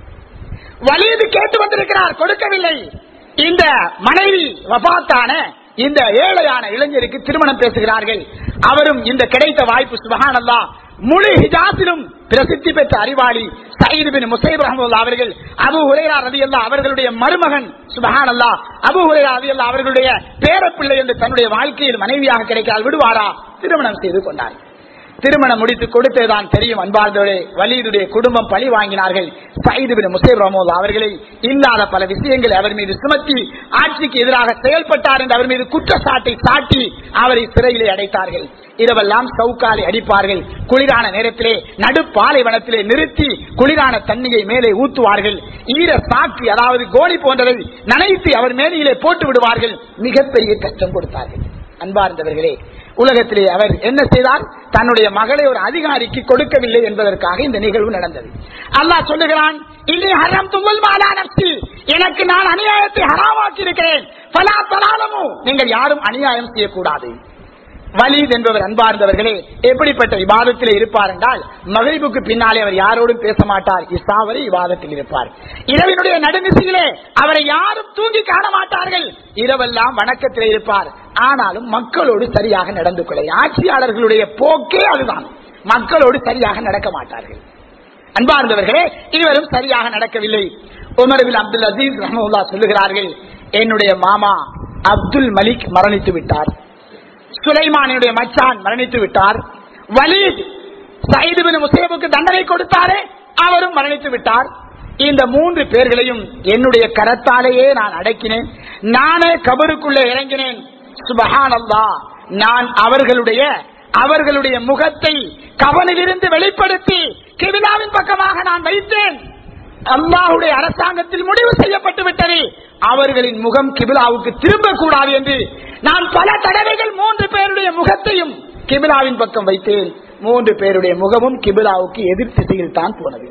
வலிது கேட்டு வந்திருக்கிறார் கொடுக்கவில்லை இந்த மனைவி வபாத்தான இந்த ஏழையான இளைஞருக்கு திருமணம் பேசுகிறார்கள் அவரும் இந்த கிடைத்த வாய்ப்பு சுபஹானல்லா முழு ஹிஜாஸிலும் பிரசித்தி பெற்ற அறிவாளி சயீது பின் முசைப் ரஹமுல்லா அவர்கள் அபு ஹுரேரா ரதியல்லா அவர்களுடைய மருமகன் சுபஹானல்லா அபு ஹுரேரா ரதியல்லா அவர்களுடைய பேரப்பிள்ளை என்று தன்னுடைய வாழ்க்கையில் மனைவியாக கிடைக்கால் விடுவாரா திருமணம் செய்து கொண்டார் திருமணம் முடித்து கொடுத்ததுதான் தெரியும் அன்பார்ந்தவர்களே வலியுடைய குடும்பம் பழி வாங்கினார்கள் சயீது பின் முசைப் ரஹமுல்லா அவர்களை இல்லாத பல விஷயங்களை அவர் மீது சுமத்தி ஆட்சிக்கு எதிராக செயல்பட்டார் என்று அவர் மீது குற்றச்சாட்டை சாட்டி அவரை சிறையிலே அடைத்தார்கள் இரவெல்லாம் சவுக்காலை அடிப்பார்கள் குளிரான நேரத்திலே நடு பாலைவனத்திலே நிறுத்தி குளிரான தண்ணியை மேலே ஊத்துவார்கள் ஈர சாக்கு அதாவது கோழி போன்றதை நனைத்து அவர் மேலையிலே போட்டு விடுவார்கள் மிகப்பெரிய கஷ்டம் கொடுத்தார்கள் அன்பார்ந்தவர்களே உலகத்திலே அவர் என்ன செய்தார் தன்னுடைய மகளை ஒரு அதிகாரிக்கு கொடுக்கவில்லை என்பதற்காக இந்த நிகழ்வு நடந்தது அல்லாஹ் சொல்லுகிறான் இல்லை ஹரம் துங்குல் மாலா நப்சி எனக்கு நான் அநியாயத்தை ஹராமாக்கி இருக்கிறேன் பலா தலாலமும் நீங்கள் யாரும் அநியாயம் செய்யக்கூடாது வலீத் என்பவர் அன்பார்ந்தவர்களே எப்படிப்பட்ட விவாதத்தில் இருப்பார் என்றால் மகிழ்வுக்கு பின்னாலே அவர் யாரோடும் பேச மாட்டார் இசாவரை விவாதத்தில் இருப்பார் இரவினுடைய நடுநிசையிலே அவரை யாரும் தூங்கி காண மாட்டார்கள் இரவெல்லாம் வணக்கத்தில் இருப்பார் ஆனாலும் மக்களோடு சரியாக நடந்து கொள்ள ஆட்சியாளர்களுடைய போக்கே அதுதான் மக்களோடு சரியாக நடக்க மாட்டார்கள் அன்பார்ந்தவர்களே இவரும் சரியாக நடக்கவில்லை உமர்வில் அப்துல் அசீஸ் ரஹமுல்லா சொல்லுகிறார்கள் என்னுடைய மாமா அப்துல் மலிக் மரணித்து விட்டார் சுலைமானுடைய மச்சான் மரணித்து விட்டார் வலீத் சயிது பின் முசேபுக்கு தண்டனை கொடுத்தாரே அவரும் மரணித்து விட்டார் இந்த மூன்று பேர்களையும் என்னுடைய கரத்தாலேயே நான் அடக்கினேன் நானே கபருக்குள்ளே இறங்கினேன் சுபஹான் அல்லா நான் அவர்களுடைய அவர்களுடைய முகத்தை கவனிலிருந்து வெளிப்படுத்தி கிபிலாவின் பக்கமாக நான் வைத்தேன் அல்லாஹுடைய அரசாங்கத்தில் முடிவு செய்யப்பட்டு விட்டது அவர்களின் முகம் கிபிலாவுக்கு திரும்ப கூடாது என்று நான் பல தடவைகள் மூன்று பேருடைய முகத்தையும் கிபிலாவின் பக்கம் வைத்தேன் மூன்று பேருடைய முகமும் கிபிலாவுக்கு எதிர் திசையில் தான் போனது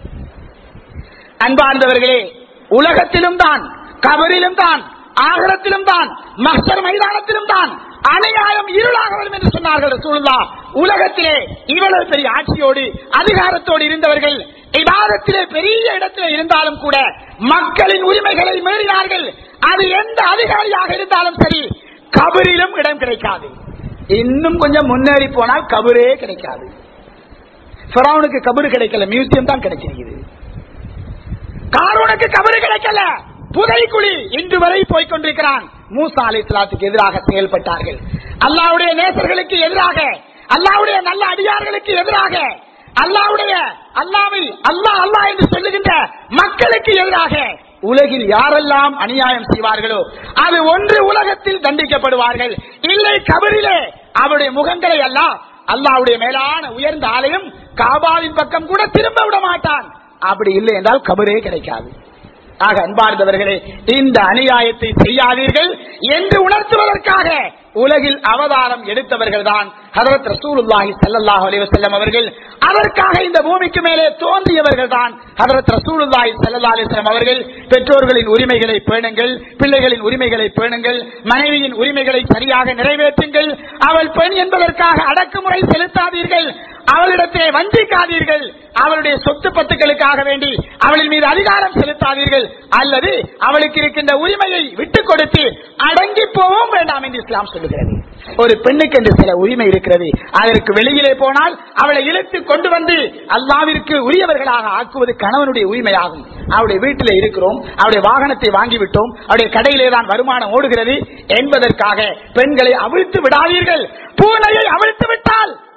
அன்பார்ந்தவர்களே உலகத்திலும் தான் கபரிலும் தான் ஆகரத்திலும் தான் மஸ்தர் மைதானத்திலும் தான் அநியாயம் இருளாக வரும் என்று சொன்னார்கள் ரசூலுல்லா உலகத்திலே இவ்வளவு பெரிய ஆட்சியோடு அதிகாரத்தோடு இருந்தவர்கள் இவாதத்திலே பெரிய இடத்திலே இருந்தாலும் கூட மக்களின் உரிமைகளை மீறினார்கள் அது எந்த அதிகாரியாக இருந்தாலும் சரி கபரிலும் இடம் கிடைக்காது இன்னும் கொஞ்சம் முன்னேறி போனால் கபரே கிடைக்காது ஃபெரௌனுக்கு கபரு கிடைக்கல மியூசியம் தான் கிடைச்சிருக்குது காரூனுக்கு கபரு கிடைக்கல புதைக்குழி இன்று வரை போய் கொண்டிருக்கிறான் மூசா அலை சலாத்துக்கு எதிராக செயல்பட்டார்கள் அல்லாவுடைய நேசர்களுக்கு எதிராக அல்லாவுடைய நல்ல அடியார்களுக்கு எதிராக அல்லாவுடைய அல்லாவை அல்லாஹ் அல்லாஹ் என்று சொல்லுகின்ற மக்களுக்கு எதிராக உலகில் யாரெல்லாம் அநியாயம் செய்வார்களோ அது ஒன்று உலகத்தில் தண்டிக்கப்படுவார்கள் இல்லை கபரிலே அவருடைய முகங்களை எல்லாம் அல்லாவுடைய மேலான உயர்ந்த ஆலயம் காபாவின் பக்கம் கூட திரும்ப விட மாட்டான் அப்படி இல்லை என்றால் கபரே கிடைக்காது ஆக அன்பார்ந்தவர்களே இந்த அநியாயத்தை செய்யாதீர்கள் என்று உணர்த்துவதற்காக உலகில் அவதாரம் எடுத்தவர்கள் தான் ஹதரத் ரசூலுல்லாஹி ஸல்லல்லாஹு அலைஹி வஸல்லம் அவர்கள் அதற்காக இந்த பூமிக்கு மேலே தோன்றியவர்கள் தான் ஹதரத் ரசூலுல்லாஹி ஸல்லல்லாஹு அலைஹி வஸல்லம் அவர்கள் பெற்றோர்களின் உரிமைகளை பேணுங்கள் பிள்ளைகளின் உரிமைகளை பேணுங்கள் மனைவியின் உரிமைகளை சரியாக நிறைவேற்றுங்கள் அவள் பெண் என்பதற்காக அடக்குமுறை செலுத்தாதீர்கள் அவளிடத்தை வஞ்சிக்காதீர்கள் அவளுடைய சொத்து பத்துக்களுக்காக வேண்டி அவளின் மீது அதிகாரம் செலுத்தாதீர்கள் அல்லது அவளுக்கு இருக்கின்ற உரிமையை விட்டுக் கொடுத்து அடங்கி போவோம் வேண்டாம் என்று இஸ்லாம் சொல்லுகிறது ஒரு பெண்ணுக்கு என்று சில உரிமை இருக்கிறது அதற்கு வெளியிலே போனால் அவளை இழுத்து கொண்டு வந்து அல்லாவிற்கு உரியவர்களாக ஆக்குவது கணவனுடைய உரிமையாகும் அவருடைய வீட்டிலே இருக்கிறோம் அவருடைய வாகனத்தை வாங்கிவிட்டோம் அவருடைய கடையிலே தான் வருமானம் ஓடுகிறது என்பதற்காக பெண்களை அவிழ்த்து விடாதீர்கள் பூனையை அவிழ்த்து விட்டால்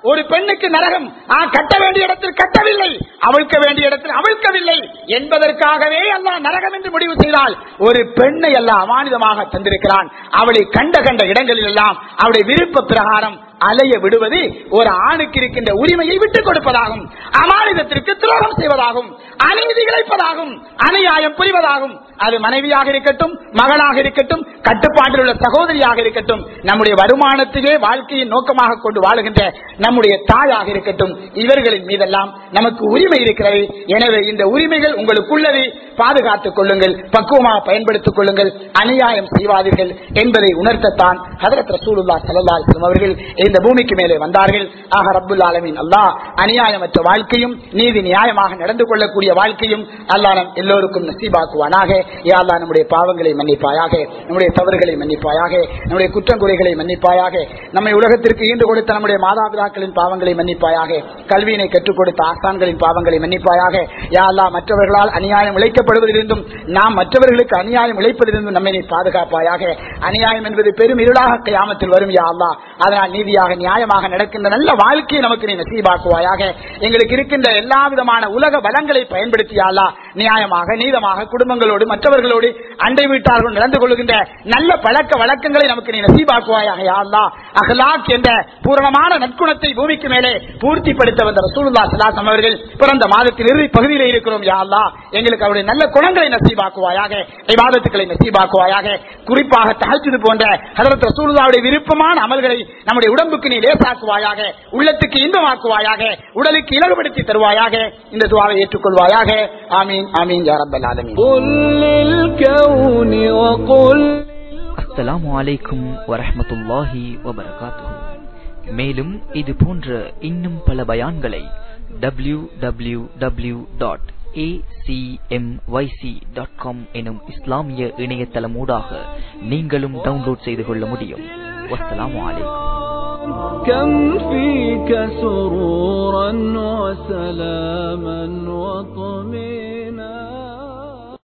ஒரு பெண்ணுக்கு நரகம் ஆ, கட்ட வேண்டிய இடத்தில் கட்டவில்லை அவிழ்க்க வேண்டிய இடத்தில் அவிழ்க்கவில்லை என்பதற்காகவே அல்லாஹ் நரகம் என்று முடிவு செய்தால் ஒரு பெண்ணை எல்லாம் அமானிதமாக தந்திருக்கிறான் அவளை கண்ட கண்ட இடங்களில் எல்லாம் அவளுடைய விருப்ப பிரகாரம் அலைய விடுவது ஒரு ஆணுக்கு இருக்கின்ற உரிமையை விட்டுக் கொடுப்பதாகும் அமானிதத்திற்கு துரோகம் செய்வதாகும் அநீதி இழைப்பதாகும் அநியாயம் புரிவதாகும் அது மனைவியாக இருக்கட்டும் மகளாக இருக்கட்டும் கட்டுப்பாட்டில் உள்ள சகோதரியாக இருக்கட்டும் நம்முடைய வருமானத்தையே வாழ்க்கையின் நோக்கமாக கொண்டு வாழுகின்ற நம்முடைய தாயாக இருக்கட்டும் இவர்களின் மீதெல்லாம் நமக்கு உரிமை இருக்கிறது எனவே இந்த உரிமைகள் உங்களுக்குள்ளது பாதுகாத்துக் கொள்ளுங்கள் பக்குவமாக பயன்படுத்திக் கொள்ளுங்கள் அநியாயம் செய்வாதீர்கள் என்பதை உணர்த்தத்தான் ஹதரத் ரசூலுல்லா ஸல்லல்லாஹு அலைஹி வஸல்லம் அவர்கள் இந்த பூமிக்கு மேலே வந்தார்கள் ஆக ரப்புல் ஆலமீன் அல்லாஹ் அநியாயமற்ற வாழ்க்கையும் நீதி நியாயமாக நடந்து கொள்ளக்கூடிய வாழ்க்கையும் அல்லாஹ் நம் எல்லோருக்கும் நசீபாக்குவானாக யா அல்லாஹ் நம்முடைய பாவங்களை மன்னிப்பாயாக நம்முடைய தவறுகளை மன்னிப்பாயாக நம்முடைய குற்றம் குறைகளை மன்னிப்பாயாக நம்மை உலகத்திற்கு ஈண்டு கொடுத்த நம்முடைய மாதாபிதாக்களின் பாவங்களை மன்னிப்பாயாக கல்வியினை கற்றுக் கொடுத்த ஆசான்களின் பாவங்களை மன்னிப்பாயாக யா அல்லாஹ் மற்றவர்களால் அநியாயம் இழைக்கப்படுவதிலிருந்தும் நாம் மற்றவர்களுக்கு அநியாயம் இழைப்பதிலிருந்தும் நம்மை நீ பாதுகாப்பாயாக அநியாயம் என்பது பெரும் இருளாக கியாமத்தில் வரும் யா அல்லாஹ் அதனால் நீதியாக நியாயமாக நடக்கின்ற நல்ல வாழ்க்கையை நமக்கு நீ நசீபாக்குவாயாக எங்களுக்கு இருக்கின்ற எல்லா விதமான உலக வளங்களை பயன்படுத்தி யா அல்லாஹ் நியாயமாக நீதமாக குடும்பங்களோடு மற்றவர்களோடு அண்டை வீட்டார்கள் நடந்து கொள்கின்ற நல்ல பழக்க வழக்கங்களை நமக்கு நீ நசீபாக்குவாயாக யா அல்லாஹ் அஹ்லாக் என்ற பூரணமான நற்குணத்தை பூமிக்கு மேலே பூர்த்திப்படுத்த வந்த ரசூலுல்லாஹ் ஸல்லல்லாஹு அவர்கள் பிறந்த மாதத்தில் இறுதி பகுதியில் இருக்கிறோம் யா அல்லாஹ் எங்களுக்கு அவருடைய நல்ல குணங்களை நசீபாக்குவாயாக இபாதத்துக்களை நசீபாக்குவாயாக குறிப்பாக தஹஜ்ஜுத் போன்ற ஹதரத் ரசூலுல்லாஹ்வுடைய விருப்பமான அமல்களை நம்முடைய உடம்புக்கு நீ லேசாக்குவாயாக உள்ளத்துக்கு இன்பமாக்குவாயாக உடலுக்கு இலகுபடுத்தி தருவாயாக இந்த துவாவை ஏற்றுக்கொள்வாயாக ஆமீன் ஆமீன் யா ரப்பல் ஆலமீன் قل للكون وقل அஸ்ஸலாமு அலைக்கும் வரஹ்மத்துல்லாஹி வபரகாத்துஹு மேலும் இது போன்ற இன்னும் பல பயான்களை W W W dot dot com எனும் இஸ்லாமிய இணையதளமூடாக நீங்களும் டவுன்லோட் செய்து கொள்ள முடியும் வஸ்ஸலாமு அலைக்கும் كم فيك سرورا وسلاما وطمئنا